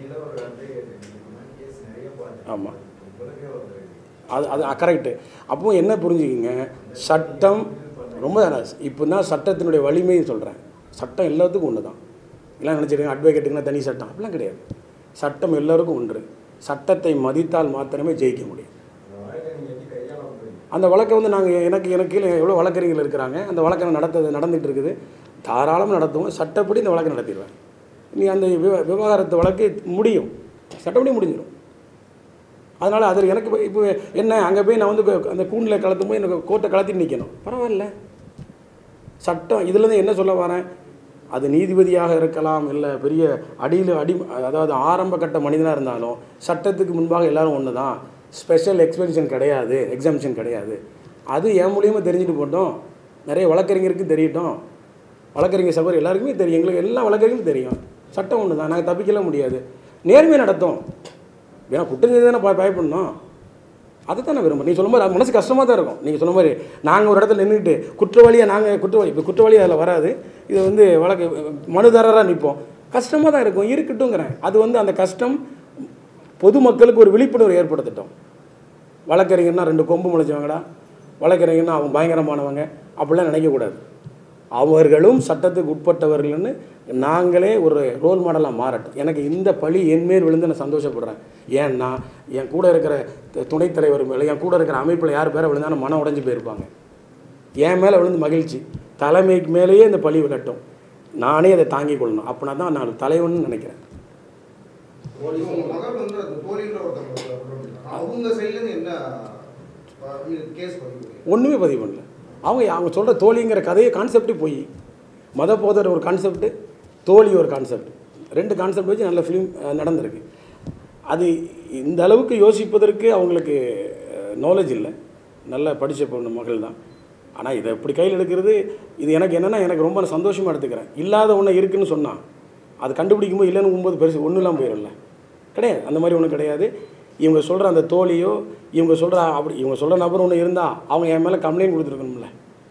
ஆமாம் அது அது கரெக்டு அப்போ என்ன புரிஞ்சுக்கிங்க சட்டம் ரொம்ப இப்போ தான் சட்டத்தினுடைய வலிமையை சொல்கிறேன் சட்டம் எல்லாத்துக்கும் ஒன்று தான் எல்லாம் நினச்சிருக்கேன் அட்வொகேட்டுக்குன்னா தனி சட்டம் அப்படிலாம் கிடையாது சட்டம் எல்லாருக்கும் ஒன்று சட்டத்தை மதித்தால் மாத்திரமே ஜெயிக்க முடியும் அந்த வழக்கை வந்து நாங்கள் எனக்கு எனக்கு கீழே எவ்வளோ வழக்கறிஞர்கள் இருக்கிறாங்க அந்த வழக்கை நடத்த நடந்துகிட்டு இருக்குது தாராளமாக நடத்துவோம் சட்டப்படி இந்த வழக்கை நடத்திடுவேன் நீ அந்த விவ விவகாரத்து வழக்கு முடியும் சட்டப்படி முடிஞ்சிடும் அதனால் அதில் எனக்கு இப்போ- இப்போ என்ன அங்கே போய் நான் வந்து கு- அந்த கூண்டில் கலத்தும் போது எனக்கு கோட்டை கலத்திட்டு நிற்கணும் பரவாயில்ல சட்டம் இதுலேருந்து என்ன சொல்ல வரேன் அது நீதிபதியாக இருக்கலாம் இல்லை பெரிய அடியில் அடி அதாவது ஆரம்ப கட்ட மனிதனாக இருந்தாலும் சட்டத்துக்கு முன்பாக எல்லாரும் ஒன்று தான் ஸ்பெஷல் எக்ஸ்பென்ஷன் கிடையாது எக்ஸாம்ஷன் கிடையாது அது என் மூலியமாக தெரிஞ்சுட்டு போட்டோம் நிறைய வழக்கறிஞருக்கும் தெரியட்டும் வழக்கறிஞர் சபர் எல்லாருக்குமே தெரியும் எங்களுக்கு எல்லா வழக்கறிஞரும் தெரியும் சட்டம் ஒன்று தான் நாங்கள் தப்பிக்கலாம் முடியாது நேர்மையை நடத்தும் ஏன்னா குற்றம் செய்து தானே பய பயப்படணும் அதை தானே விரும்பும் நீ சொல்லும் மாதிரி அது மனசு கஷ்டமாக தான் இருக்கும் நீங்கள் சொன்ன மாதிரி நாங்கள் ஒரு இடத்துல நின்றுட்டு குற்றவாளியாக நாங்கள் குற்றவாளி இப்போ குற்றவாளி அதில் வராது இது வந்து வழக்கு மனுதாரராக நிற்போம் கஷ்டமாக தான் இருக்கும் இருக்கட்டும்ங்கிறேன் அது வந்து அந்த கஷ்டம் பொதுமக்களுக்கு ஒரு விழிப்புணர்வு ஏற்படுத்தட்டும் வழக்கறிஞர்னா ரெண்டு கொம்பு முளைச்சவங்கடா வழக்கறிஞர்னா அவங்க பயங்கரமானவங்க அப்படிலாம் நினைக்கக்கூடாது அவர்களும் சட்டத்துக்கு உட்பட்டவர்கள்னு நாங்களே ஒரு ரோல் மாடலாக மாறட்டும் எனக்கு இந்த பழி என் மேல் விழுந்து நான் சந்தோஷப்படுறேன் ஏன்னா என் கூட இருக்கிற து- துணைத் தலைவர் மேலே என் கூட இருக்கிற அமைப்பில் யார் பேரை விழுந்தாலும் மனம் உடைஞ்சு போயிருப்பாங்க என் மேலே விழுந்து மகிழ்ச்சி தலைமைக்கு மேலேயே இந்த பழி விழட்டும் நானே அதை தாங்கிக் கொள்ளணும் அப்படின்னா தான் நான் தலைவன்னு நினைக்கிறேன் உங்க மகள் வந்து அந்த தோழின்ற ஒருத்தவங்க சொல்றாங்க. அவங்க சைடுல இருந்து என்ன கேஸ் பதிவு ஒன்றுமே பதிவு பண்ணல அவங்க அவங்க சொல்கிற தோழிங்கிற கதையை கான்செப்டே போய் மத போதர் ஒரு கான்செப்ட் தோழி ஒரு கான்செப்ட் ரெண்டு கான்செப்ட் வச்சு நல்ல ஃபிலிம் நடந்திருக்கு அது இந்த அளவுக்கு யோசிப்பதற்கு அவங்களுக்கு நாலேஜ் இல்லை நல்லா படித்த பொண்ணு மகள் தான் ஆனால் இதை இப்படி கையில் எடுக்கிறது இது எனக்கு என்னென்னா எனக்கு ரொம்ப சந்தோஷமாக எடுத்துக்கிறேன் இல்லாத ஒன்று இருக்குன்னு சொன்னால் அது கண்டுபிடிக்கும் போது இல்லைன்னு ஒன்பது பெருசு ஒன்றும் இல்லாமல் போயிடும்ல கிடையாது அந்த மாதிரி ஒன்றும் கிடையாது இவங்க சொல்கிற அந்த தோழியோ இவங்க சொல்கிற அப்படி இவங்க சொல்கிற நபர் ஒன்று இருந்தால் அவங்க என் மேலே கம்ப்ளைண்ட் கொடுத்துருக்கணும்ல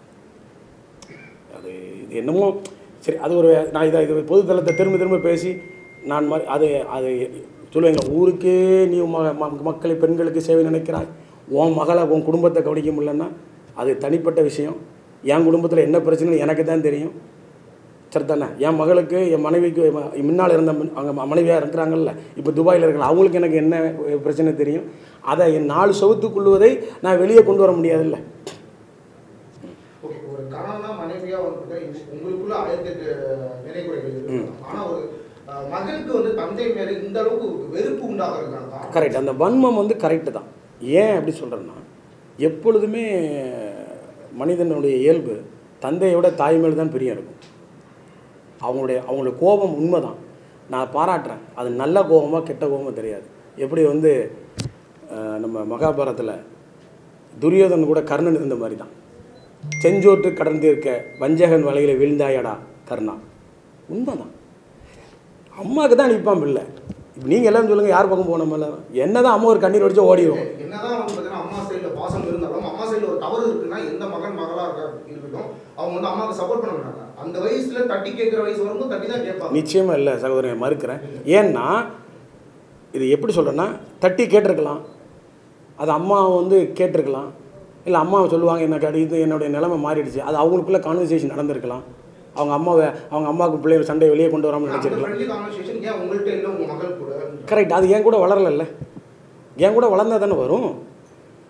அது இது என்னமோ சரி அது ஒரு நான் இதை இது பொதுத்தளத்தை திரும்ப திரும்ப பேசி நான் மாதிரி அது அது சொல்லுவாங்க ஊருக்கே நீ ம- ம- மக்களை பெண்களுக்கு சேவை நினைக்கிறாய் உன் மகளை உன் குடும்பத்தை கவனிக்க முடியலன்னா அது தனிப்பட்ட விஷயம் என் குடும்பத்தில் என்ன பிரச்சனைன்னு எனக்கு தான் தெரியும் சரிதானே என் மகளுக்கு என் மனைவிக்கு ம- முன்னால் இருந்த மன்- அவங்க மனைவியாக இருக்கிறாங்கல்ல இப்போ துபாயில் இருக்கலாம் அவங்களுக்கு எனக்கு என்ன பிரச்சனை தெரியும் அதை என் நாலு சவுத்துக்குள்ளுவதை நான் வெளியே கொண்டு வர முடியாதுல்ல ஓகே ஒரு கணவனா மனைவியா வந்து உங்களுக்குள்ள ஆயிரத்தி எட்டு நிலைக்குறைகள் இருக்கு ஆனா ஒரு அஹ், மகனுக்கு வந்து தந்தை மேல இந்த அளவுக்கு வெறுப்பு உண்டாகிறதுக்கான காரணம் கரெக்ட் அந்த வன்மம் வந்து கரெக்டு தான் ஏன் அப்படி சொல்கிறேன்னா எப்பொழுதுமே மனிதனுடைய இயல்பு தந்தையோட தாய் மேல் தான் பிரியம் இருக்கும் அவங்களுடைய அவங்களுடைய கோபம் உண்மை தான் நான் பாராட்டுறேன் அது நல்ல கோபமாக கெட்ட கோபமாக தெரியாது எப்படி வந்து அஹ், நம்ம மகாபாரத்தில் துரியோதன் கூட கர்ணன் இருந்த மாதிரி தான் செஞ்சோட்டு கடந்து இருக்க வஞ்சகன் வலையில் விழுந்தாயடா கர்ணா உண்மைதான் அம்மாவுக்கு தான் நிற்பான் பிள்ளை இப்போ நீங்கள் எல்லாம் சொல்லுங்கள் யார் பக்கம் போனோம் எல்லாரும் என்ன தான் அம்மா ஒரு கண்ணீர் வடிச்சு ஓடிடும் என்னதான் வந்து பாத்தீங்கன்னா அம்மா சைடுல பாசம் இருந்தாலும் அம்மா சைடுல ஒரு தவறு இருக்குன்னா எந்த மகன் மகளா இருக்கா இருக்கட்டும் அவங்க வந்து அம்மாவுக்கு சப்போர்ட் பண்ண மாட்டாங்க அந்த வயசுல தட்டி கேட்கிற வயசு வரும்போது தட்டி தான் கேட்பாங்க நிச்சயமாக இல்லை சகோதரன் மறுக்கிறேன் ஏன்னா இது எப்படி சொல்கிறேன்னா தட்டி கேட்டிருக்கலாம் அது அம்மா வந்து கேட்டிருக்கலாம் இல்லை அம்மா சொல்லுவாங்க எனக்கு அடி இது என்னுடைய நிலைமை மாறிடுச்சு அது அவங்களுக்குள்ள கான்வர்சேஷன் நடந்திருக்கலாம் அவங்க அம்மாவை அவங்க அம்மாவுக்கு பிள்ளைகள் சண்டை வெளியே கொண்டு வராமல் அந்த நினச்சிருக்கலாம் ஃப்ரெண்ட்லி கான்வர்சேஷன் ஏன் உங்கள்கிட்ட இல்லை உங்க மகள் கூட கரெக்ட் அது என் கூட வளரலைல்ல என் கூட வளர்ந்தா தானே வரும்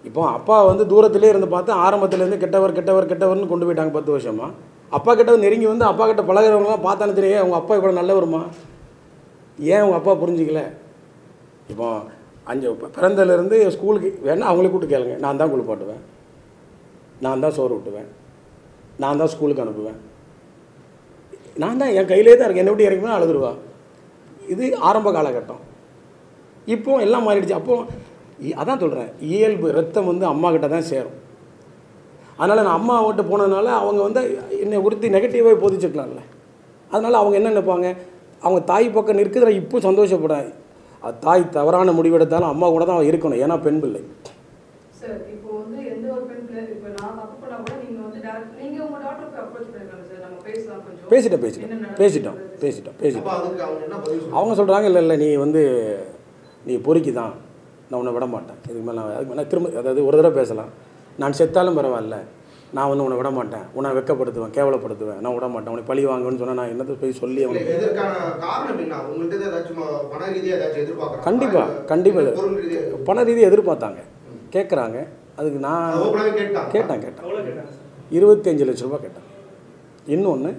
இப்போ அப்பா வந்து தூரத்திலே இருந்து பார்த்து ஆரம்பத்துலேருந்து கெட்டவர் கெட்டவர் கெட்டவர்னு கொண்டு போயிட்டாங்க பத்து வருஷமா அப்பா கிட்ட நெருங்கி வந்து அப்பா கிட்ட பழகிறவங்களாம் பார்த்தானே தெரியும் அவங்க அப்பா இவ்வளோ நல்லவருமா ஏன் உங்கள் அப்பா புரிஞ்சிக்கல இப்போ அஞ்சு ப- பிறந்ததுலேருந்து ஸ்கூலுக்கு வேணா அவங்களே கூப்பிட்டு கேளுங்க நான் தான் குளிப்பாட்டுவேன் நான் தான் சோறு ஊட்டுவேன் நான் தான் ஸ்கூலுக்கு அனுப்புவேன் நான் தான் என் கையிலே தான் இருக்கேன் என்னை விட்டு இறங்கினா அழுதுருவா இது ஆரம்ப காலகட்டம் இப்போ எல்லாம் மாறிடுச்சு அப்போ இ- அதான் சொல்கிறேன் இயல்பு ரத்தம் வந்து அம்மா கிட்ட தான் சேரும் அதனால் நான் அம்மா அவங்ககிட்ட போனதுனால அவங்க வந்து என்னை உறுத்தி நெகட்டிவாக போதிச்சுக்கலாம்ல அதனால் அவங்க என்ன நினைப்பாங்க அவங்க தாய் பக்கம் நிற்கிறதுல இப்போ சந்தோஷப்படாது அது தாய் தவறான முடிவெடுத்தாலும் அம்மா கூட தான் இருக்கணும் ஏன்னா பெண் பிள்ளை சார் இப்போ வந்து எந்த ஒரு பெண் பிள்ளை இப்போ நான் தப்பு பண்ணா கூட நீங்க வந்து டேரக்ட் நீங்க உங்க டாக்டருக்கு அப்ரோச் பண்ணிருக்காங்க சார் நம்ம பேசலாம் கொஞ்சம் பேசிட்டோம் பேசிட்டோம் என்ன பேசிட்டோம் நடக்குது? பேசிட்டோம் அப்ப பேசிட்டோம் அதுக்கு அவங்க என்ன பதில் சொல்றாங்க அவங்க சொல்கிறாங்க இல்லை இல்லை நீ வந்து நீ பொறுக்கி தான் நான் உன்னை விட மாட்டேன் இதுக்கு மேலே நான் அதுக்கு மேலே திரும்ப அதாவது ஒரு தடவை பேசலாம் நான் செத்தாலும் பரவாயில்ல நான் வந்து உன்னை விட மாட்டேன் உன்னை வெக்கப்படுத்துவேன் கேவலப்படுத்துவேன் நான் விட மாட்டேன் உன்னை பழி வாங்குவேன்னு சொன்னால் நான் என்னத்தை போய் சொல்லி இல்ல, அவனுக்கு இதற்கான காரணம் என்ன உங்கள்கிட்ட ஏதாச்சும் ம- பண ரீதியா ஏதாச்சும் எதிர்பார்க்கறாங்களா? கண்டிப்பா, இல்ல கண்டிப்பா. பொருள் ரீதியா பண ரீதியாக எதிர்பார்த்தாங்க கேட்குறாங்க அதுக்கு நான் ஓப்பனாவே கேட்டாங்க கேட்டேன் கேட்டேன் எவ்வளோ கேட்டாங்க சார் இருபத்தஞ்சு லட்ச ரூபா கேட்டேன் இன்னொன்று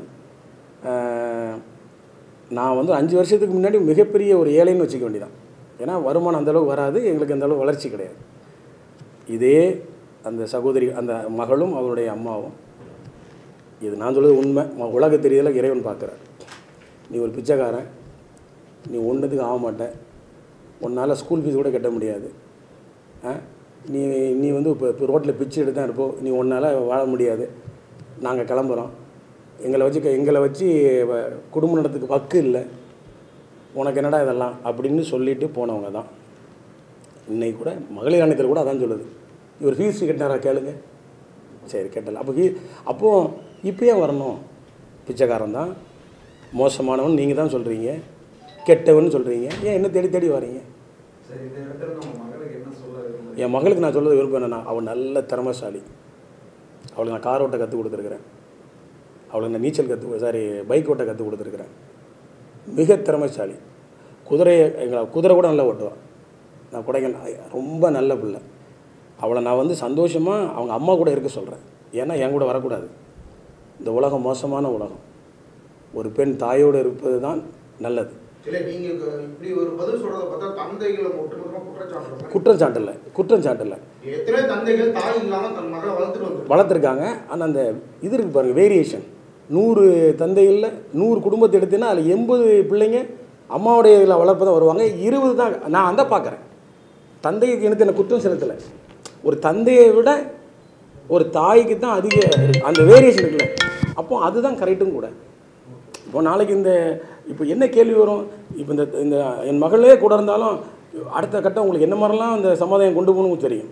நான் வந்து அஞ்சு வருஷத்துக்கு முன்னாடி மிகப்பெரிய ஒரு ஏழைன்னு வச்சுக்க வேண்டியதான் ஏன்னா வருமானம் அந்த அளவுக்கு வராது எங்களுக்கு அந்த அளவு வளர்ச்சி கிடையாது இதே அந்த சகோதரி அந்த மகளும் அவருடைய அம்மாவும் இது நான் சொல்றது உண்மை உ- உலக தெரியல இறைவன் பார்க்குறார் நீ ஒரு பிச்சைக்காரன் நீ ஒன்றுத்துக்கு ஆக மாட்ட உன்னால் ஸ்கூல் ஃபீஸ் கூட கட்ட முடியாது ஆ? நீ நீ வந்து இப்போ இப்போ ரோட்டில் பிச்சை எடுத்து தான் இருப்போம் நீ உன்னால் வாழ முடியாது நாங்கள் கிளம்புறோம் எங்களை வச்சு க- எங்களை வச்சு வ- குடும்பம் நடத்துக்கு வக்கு இல்லை உனக்கு என்னடா இதெல்லாம் அப்படின்னு சொல்லிட்டு போனவங்க தான் இன்னைக்கு கூட மகளிர் ஆணையத்தில் கூட அதான் சொல்லுது இவர் ஃபீஸ் கட்டினாரா கேளுங்க சரி கேட்டல அப்போ ஃபீ அப்போது இப்போ ஏன் வரணும் பிச்சைக்காரன் தான் மோசமானவன் நீங்கள் தான் சொல்கிறீங்க கெட்டவன் சொல்கிறீங்க ஏன் என்ன தேடி தேடி வரீங்க சரி இந்த இடத்துல நம்ம மகளுக்கு என்ன சொல்ல விரும்புறீங்க? என் மகளுக்கு நான் சொல்கிறது விருப்பம் என்னன்னா அவள் நல்ல திறமைசாலி அவளுக்கு நான் கார் ஓட்ட கற்றுக் கொடுத்துருக்குறேன் அவளுக்கு நான் நீச்சல் கற்று சாரி பைக் ஓட்ட கற்றுக் கொடுத்துருக்குறேன் மிக திறமைசாலி குதிரையை எங்களை குதிரை கூட நல்லா ஓட்டுவாள் நான் கொடைக்கானல் ரொம்ப நல்ல பிள்ளை அவளை நான் வந்து சந்தோஷமாக அவங்க அம்மா கூட இருக்க சொல்கிறேன் ஏன்னா என் கூட வரக்கூடாது இந்த உலகம் மோசமான உலகம் ஒரு பெண் தாயோடு இருப்பது தான் நல்லது இல்ல நீங்க க- இப்படி ஒரு பதில் சொல்றத பார்த்தா தந்தைகளை ஒட்டுமொத்தமா குற்றச்சாட்டு மாதிரி. குற்றம் சாட்டலை குற்றம் சாட்டலை எத்தனை தந்தைகள் தாய் இல்லாம தன் மகளை வளர்த்துட்டு வந்து வளர்த்துருக்காங்க ஆனால் அந்த இது இருக்கு பாருங்கள் வேரியேஷன் நூறு தந்தைகளில் நூறு குடும்பத்தை எடுத்தீங்கன்னா அதில் எண்பது பிள்ளைங்க அம்மாவுடைய இதில் வளர்ப்பு தான் வருவாங்க இருபது தான் நான் அந்த பார்க்குறேன் தந்தைக்கு எனக்கு என்ன குற்றம் செலுத்தலை ஒரு தந்தையை விட ஒரு தாய்க்கு தான் அதிக அந்த வேரியேஷன் இருக்குல்ல அப்போ அதுதான் கரெக்டும் கூட இப்போ நாளைக்கு இந்த இப்போ என்ன கேள்வி வரும் இப்போ இந்த இந்த என் மகளே கூட இருந்தாலும் அடுத்த கட்டம் உங்களுக்கு என்ன மாதிரிலாம் அந்த சமுதாயம் கொண்டு போகணும்னு தெரியும்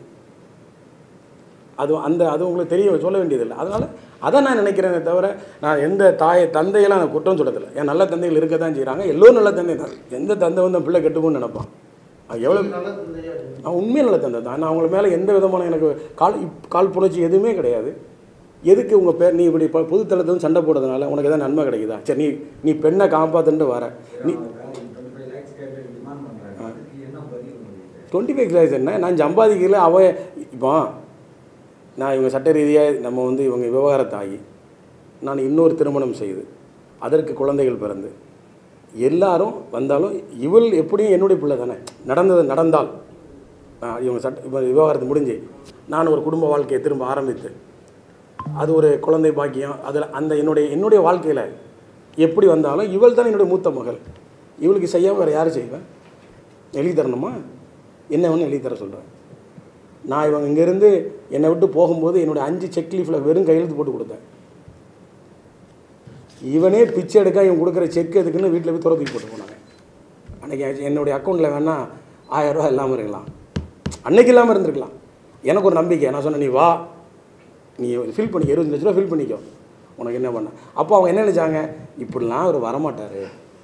அது அந்த அது உங்களுக்கு தெரிய சொல்ல வேண்டியதில்லை அதனால் அதை நான் நினைக்கிறேனே தவிர நான் எந்த தாய் தந்தையெல்லாம் நான் குற்றம் சொல்லதில்லை என் நல்ல தந்தைகள் இருக்க தான் செய்கிறாங்க எல்லோரும் நல்ல தந்தை தான் எந்த தந்தை வந்து அந்த பிள்ளை கெட்டுப்போன்னு நினைப்பான் அது எவ்வளோ நல்ல தந்தையா இருக்கு. நான் உண்மையாக நல்ல தந்தை தான் நான் அவங்கள மேலே எந்த விதமான எனக்கு கால் இப்- கால் புணர்ச்சி எதுவுமே கிடையாது எதுக்கு உங்கள் பேர் நீ இப்படி இப்போ பொதுத்தளத்துல வந்து சண்டை போடுறதுனால உனக்கு எதாவது நன்மை கிடைக்குதா சரி நீ நீ பெண்ணை காப்பாத்துன்ட்டு வர நீ டுவெண்ட்டி ஃபைவ் கிளாஸ் என்ன நான் சம்பாதிக்கல அவன் இப்போ நான் இவங்க சட்ட ரீதியாக நம்ம வந்து இவங்க விவகாரத்தாகி நான் இன்னொரு திருமணம் செய்து அதற்கு குழந்தைகள் பிறந்து எல்லாரும் வந்தாலும் இவள் எப்படியும் என்னுடைய பிள்ளை தானே நடந்தது நடந்தால் ஆ, இவங்க சட்ட இப்போ விவகாரத்து முடிஞ்சு நான் ஒரு குடும்ப வாழ்க்கையை திரும்ப ஆரம்பித்து அது ஒரு குழந்தை பாக்கியம் அதில் அந்த என்னுடைய என்னுடைய வாழ்க்கையில் எப்படி வந்தாலும் இவள் தான் என்னுடைய மூத்த மகள் இவளுக்கு செய்யாமல் வேறு யார் செய்வேன் எழுதி தரணுமா என்ன வேணும் எழுதி தர சொல்கிறேன் நான் இவங்க இங்கேருந்து என்னை விட்டு போகும்போது என்னுடைய அஞ்சு செக் லீஃபில் வெறும் கையெழுத்து போட்டு கொடுத்தேன் இவனே பிச்சை எடுக்க இவன் கொடுக்குற செக் எதுக்குன்னு வீட்டில் போய் துரத்தி போட்டு போனாங்க அன்றைக்கி என்னுடைய அக்கௌண்ட்டில் வேணால் ஆயிரரூவா இல்லாமல் இருக்கலாம் அன்னைக்கு இல்லாமல் இருந்திருக்கலாம் எனக்கு ஒரு நம்பிக்கை நான் சொன்னேன் நீ வா நீ ஃபில் பண்ணிக்க இருபது லட்ச ரூபா ஃபில் பண்ணிக்கோ உனக்கு என்ன பண்ண அப்போ அவங்க என்ன நினச்சாங்க இப்படிலாம் அவர் வரமாட்டார்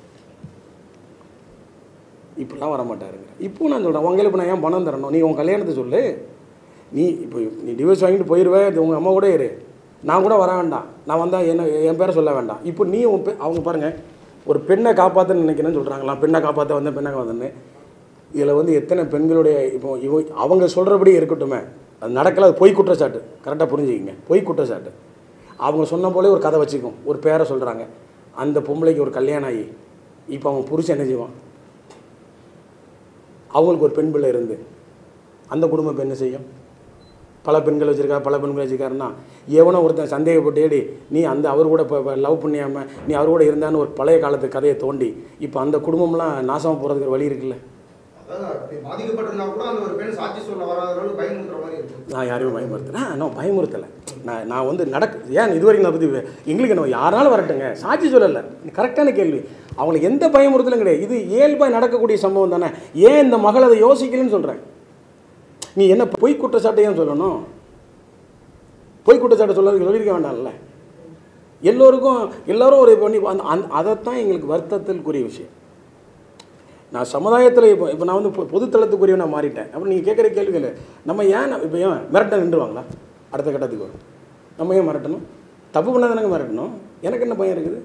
இப்படிலாம் வரமாட்டாருங்க இப்போ நான் சொல்கிறேன் உங்களை இப்போ நான் ஏன் பணம் தரணும் நீ உன் கல்யாணத்தை சொல்லு நீ இப்போ நீ டிவோர்ஸ் வாங்கிட்டு போயிடுவேன் இது உங்கள் அம்மா கூட இரு நான் கூட வர வேண்டாம் நான் வந்தால் என்ன என் பேரை சொல்ல வேண்டாம் இப்போ நீ உன் பெ- அவங்க பாருங்கள் ஒரு பெண்ணை காப்பாற்றன்னு நினைக்கிறேன்னு சொல்கிறாங்களாம் பெண்ணை காப்பாற்ற வந்தேன் பெண்ணை வந்தேன்னு இதில் வந்து எத்தனை பெண்களுடைய இப்போ இவ அவங்க சொல்கிறபடி இருக்கட்டுமே அது நடக்கல அது பொய் குற்றச்சாட்டு கரெக்டாக புரிஞ்சுக்கிங்க பொய் குற்றச்சாட்டு அவங்க சொன்ன போலே ஒரு கதை வச்சுக்கும் ஒரு பேரை சொல்கிறாங்க அந்த பொம்பளைக்கு ஒரு கல்யாணம் ஆகி இப்போ அவன் புருஷன் என்ன செய்வான் அவங்களுக்கு ஒரு பெண் பிள்ளை இருந்து அந்த குடும்பம் இப்போ என்ன செய்யும் பல பெண்கள் வச்சுருக்கா பல பெண்கள் வச்சுருக்காருன்னா எவனோ ஒருத்தன் சந்தேகப்பட்டு ஏடி நீ அந்த அவர் கூட இப்போ லவ் பண்ணியாம நீ அவர் கூட இருந்தான்னு ஒரு பழைய காலத்து கதையை தோண்டி இப்போ அந்த குடும்பம்லாம் நாசமாக போகிறதுக்கு வழி இருக்குல்ல அதாவது அப்படி பாதிக்கப்பட்டிருந்தா கூட அந்த ஒரு பெண் சாட்சி சொல்ல வராத அளவுக்கு பயமுறுத்துற மாதிரி இருக்கு நான் யாரையும் பயமுறுத்துறேன் நான் பயமுறுத்தலை நான் நான் வந்து நடக்கு ஏன் இதுவரைக்கும் நான் பற்றி எங்களுக்கு என்ன யாராலும் வரட்டுங்க சாட்சி சொல்லலை கரெக்டான கேள்வி அவங்களுக்கு எந்த பயமுறுத்தலும் கிடையாது இது இயல்பாக நடக்கக்கூடிய சம்பவம் தானே ஏன் இந்த மகள் அதை யோசிக்கலன்னு சொல்கிறேன் நீ என்ன பொய் குற்றச்சாட்டை ஏன் சொல்லணும் பொய் குற்றச்சாட்டை சொல்ல சொல்லியிருக்க வேண்டாம்ல எல்லோருக்கும் எல்லாரும் ஒரு பண்ணி அந்த அந்த அதைத்தான் எங்களுக்கு வருத்தத்திற்குரிய விஷயம் நான் சமுதாயத்தில் இப்போ இப்போ நான் வந்து பொ- பொதுத்தளத்துக்குரிய நான் மாறிட்டேன் அப்புறம் நீங்கள் கேட்குற கேள்விகள் நம்ம ஏன் நான் இப்போ ஏன் மிரட்ட நின்றுவாங்களா அடுத்த கட்டத்துக்கு வரும் நம்ம ஏன் மிரட்டணும் தப்பு பண்ணாதானங்க மிரட்டணும் எனக்கு என்ன பயம் இருக்குது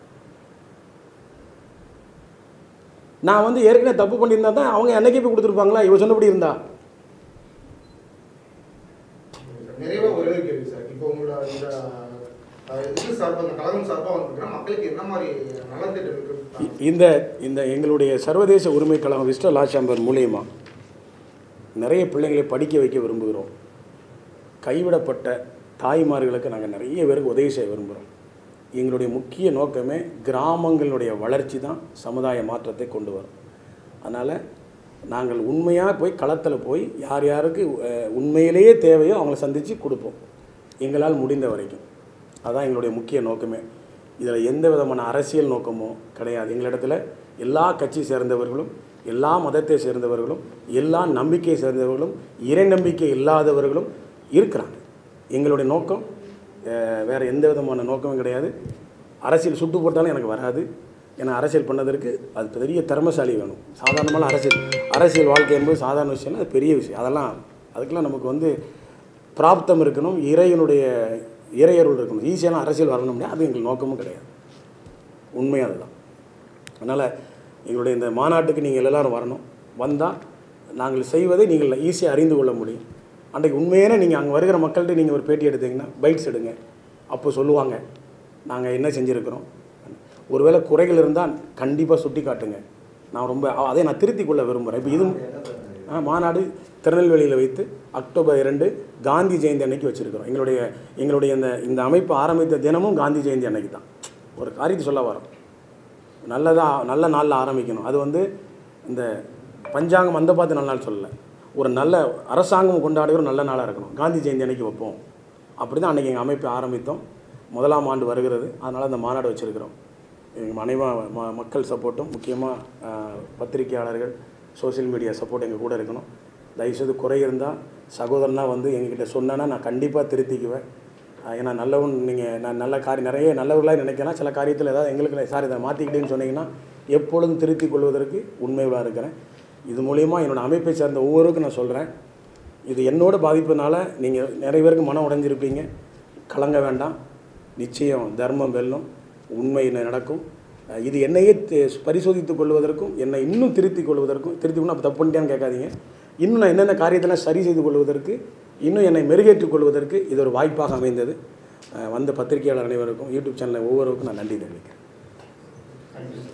நான் வந்து ஏற்கனவே தப்பு பண்ணியிருந்தா தான் அவங்க என்னைக்கே போய் கொடுத்துருப்பாங்களா இவ சொன்னபடி இருந்தா நிறைவா ஒரே ஒரு கேள்வி சார் இப்போ உங்களோட இந்த அஹ், இது சார்பாக இந்த கழகம் சார்பாக வந்துருக்கிற மக்களுக்கு என்ன மாதிரி நலத்திட்டம் இ- இருக்கு இந்த இந்த எங்களுடைய சர்வதேச உரிமை கழகம் விஸ்டர் லா சாம்பர் மூலியமா நிறைய பிள்ளைங்களை படிக்க வைக்க விரும்புகிறோம் கைவிடப்பட்ட தாய்மார்களுக்கு நாங்கள் நிறைய பேருக்கு உதவி செய்ய விரும்புகிறோம் எங்களுடைய முக்கிய நோக்கமே கிராமங்களுடைய வளர்ச்சி தான் சமுதாய மாற்றத்தை கொண்டு வரும் அதனால் நாங்கள் உண்மையாக போய் களத்தில் போய் யார் யாருக்கு அஹ், உண்மையிலேயே தேவையோ அவங்கள சந்தித்து கொடுப்போம் எங்களால் முடிந்த வரைக்கும் அதான் எங்களுடைய முக்கிய நோக்கமே இதில் எந்த விதமான அரசியல் நோக்கமோ கிடையாது எங்களிடத்துல எல்லா கட்சி சேர்ந்தவர்களும் எல்லா மதத்தை சேர்ந்தவர்களும் எல்லா நம்பிக்கையை சேர்ந்தவர்களும் இறை நம்பிக்கை இல்லாதவர்களும் இருக்கிறாங்க எங்களுடைய நோக்கம் அஹ், வேறு எந்த விதமான நோக்கமும் கிடையாது அரசியல் சுட்டு போட்டாலும் எனக்கு வராது ஏன்னா அரசியல் பண்ணதற்கு அது பெரிய திறமசாலி வேணும் சாதாரணமான அரசியல் அரசியல் வாழ்க்கை என்பது சாதாரண விஷயம் அது பெரிய விஷயம் அதெல்லாம் அதுக்கெல்லாம் நமக்கு வந்து பிராப்தம் இருக்கணும் இறைவனுடைய இறையருள் இருக்கணும் ஈஸியான அரசியல் வரணும் முடியாது அது எங்கள் நோக்கமும் கிடையாது உண்மை அதுதான் அதனால் எங்களுடைய இந்த மாநாட்டுக்கு நீங்கள் எல்லாரும் வரணும் வந்தால் நாங்கள் செய்வதை நீங்கள் ஈஸியாக அறிந்து கொள்ள முடியும் அன்றைக்கு உண்மையான நீங்கள் அங்கே வருகிற மக்கள்கிட்ட நீங்கள் ஒரு பேட்டி எடுத்தீங்கன்னா பைட்ஸ் எடுங்க அப்போ சொல்லுவாங்க நாங்கள் என்ன செஞ்சுருக்கிறோம் ஒருவேளை குறைகள் இருந்தால் கண்டிப்பாக சுட்டி காட்டுங்க நான் ரொம்ப அ- அதை நான் திருத்திக் கொள்ள விரும்புகிறேன் இப்போ இதுவும் ஆ, மாநாடு திருநெல்வேலியில் வைத்து அக்டோபர் இரண்டு காந்தி ஜெயந்தி அன்னைக்கு வச்சுருக்கிறோம் எங்களுடைய எங்களுடைய இந்த இந்த அமைப்பு ஆரம்பித்த தினமும் காந்தி ஜெயந்தி அன்னைக்கு தான் ஒரு காரியத்தை சொல்ல வரோம் நல்லதாக நல்ல நாளில் ஆரம்பிக்கணும் அது வந்து இந்த பஞ்சாங்கம் அந்த பார்த்து நல்ல நாள் சொல்லலை ஒரு நல்ல அரசாங்கம் கொண்டாடுகிற ஒரு நல்ல நாளாக இருக்கணும் காந்தி ஜெயந்தி அன்னைக்கு வைப்போம் அப்படி தான் அன்றைக்கி எங்கள் அமைப்பை ஆரம்பித்தோம் முதலாம் ஆண்டு வருகிறது அதனால் அந்த மாநாடு வச்சுருக்கிறோம் எங்கள் அனைவா ம மக்கள் சப்போர்ட்டும் முக்கியமாக பத்திரிகையாளர்கள் சோஷியல் மீடியா சப்போர்ட் எங்கள் கூட இருக்கணும் தயவுசெய்து குறை இருந்தால் சகோதரனாக வந்து எங்ககிட்ட சொன்னேன்னா நான் கண்டிப்பாக திருத்திக்குவேன் ஆஹ் ஏன்னா நல்லவன் நீங்கள் நான் நல்ல காரியம் நிறைய நல்லவர்களாக நினைக்கலாம் சில காரியத்தில் ஏதாவது எங்களுக்கு சார் இதை மாற்றிக்கிட்டேன்னு சொன்னீங்கன்னா எப்பொழுதும் திருத்திக் கொள்வதற்கு உண்மையாக இருக்கிறேன் இது மூலயமா என்னோட அமைப்பை சேர்ந்த ஒவ்வொருவருக்கும் நான் சொல்கிறேன் இது என்னோட பாதிப்புனால நீங்கள் நிறைய பேருக்கு மனம் உடைஞ்சிருப்பீங்க கலங்க வேண்டாம் நிச்சயம் தர்மம் வெல்லும் உண்மை நடக்கும் அஹ் இது என்னையே தெ- பரிசோதித்துக் கொள்வதற்கும் என்னை இன்னும் திருத்திக் கொள்வதற்கும் திருத்திக்கணும் அப்போ தப்பு பண்ணிட்டேன்னு கேட்காதீங்க இன்னும் நான் என்னென்ன காரியத்தெல்லாம் சரி செய்து கொள்வதற்கு இன்னும் என்னை மெருகேற்றிக் கொள்வதற்கு இது ஒரு வாய்ப்பாக அமைந்தது அஹ் வந்த பத்திரிகையாளர் அனைவருக்கும் யூடியூப் சேனல் ஒவ்வொருவருக்கும் நான் நன்றி தெரிவிக்கிறேன் தேங்க்யூ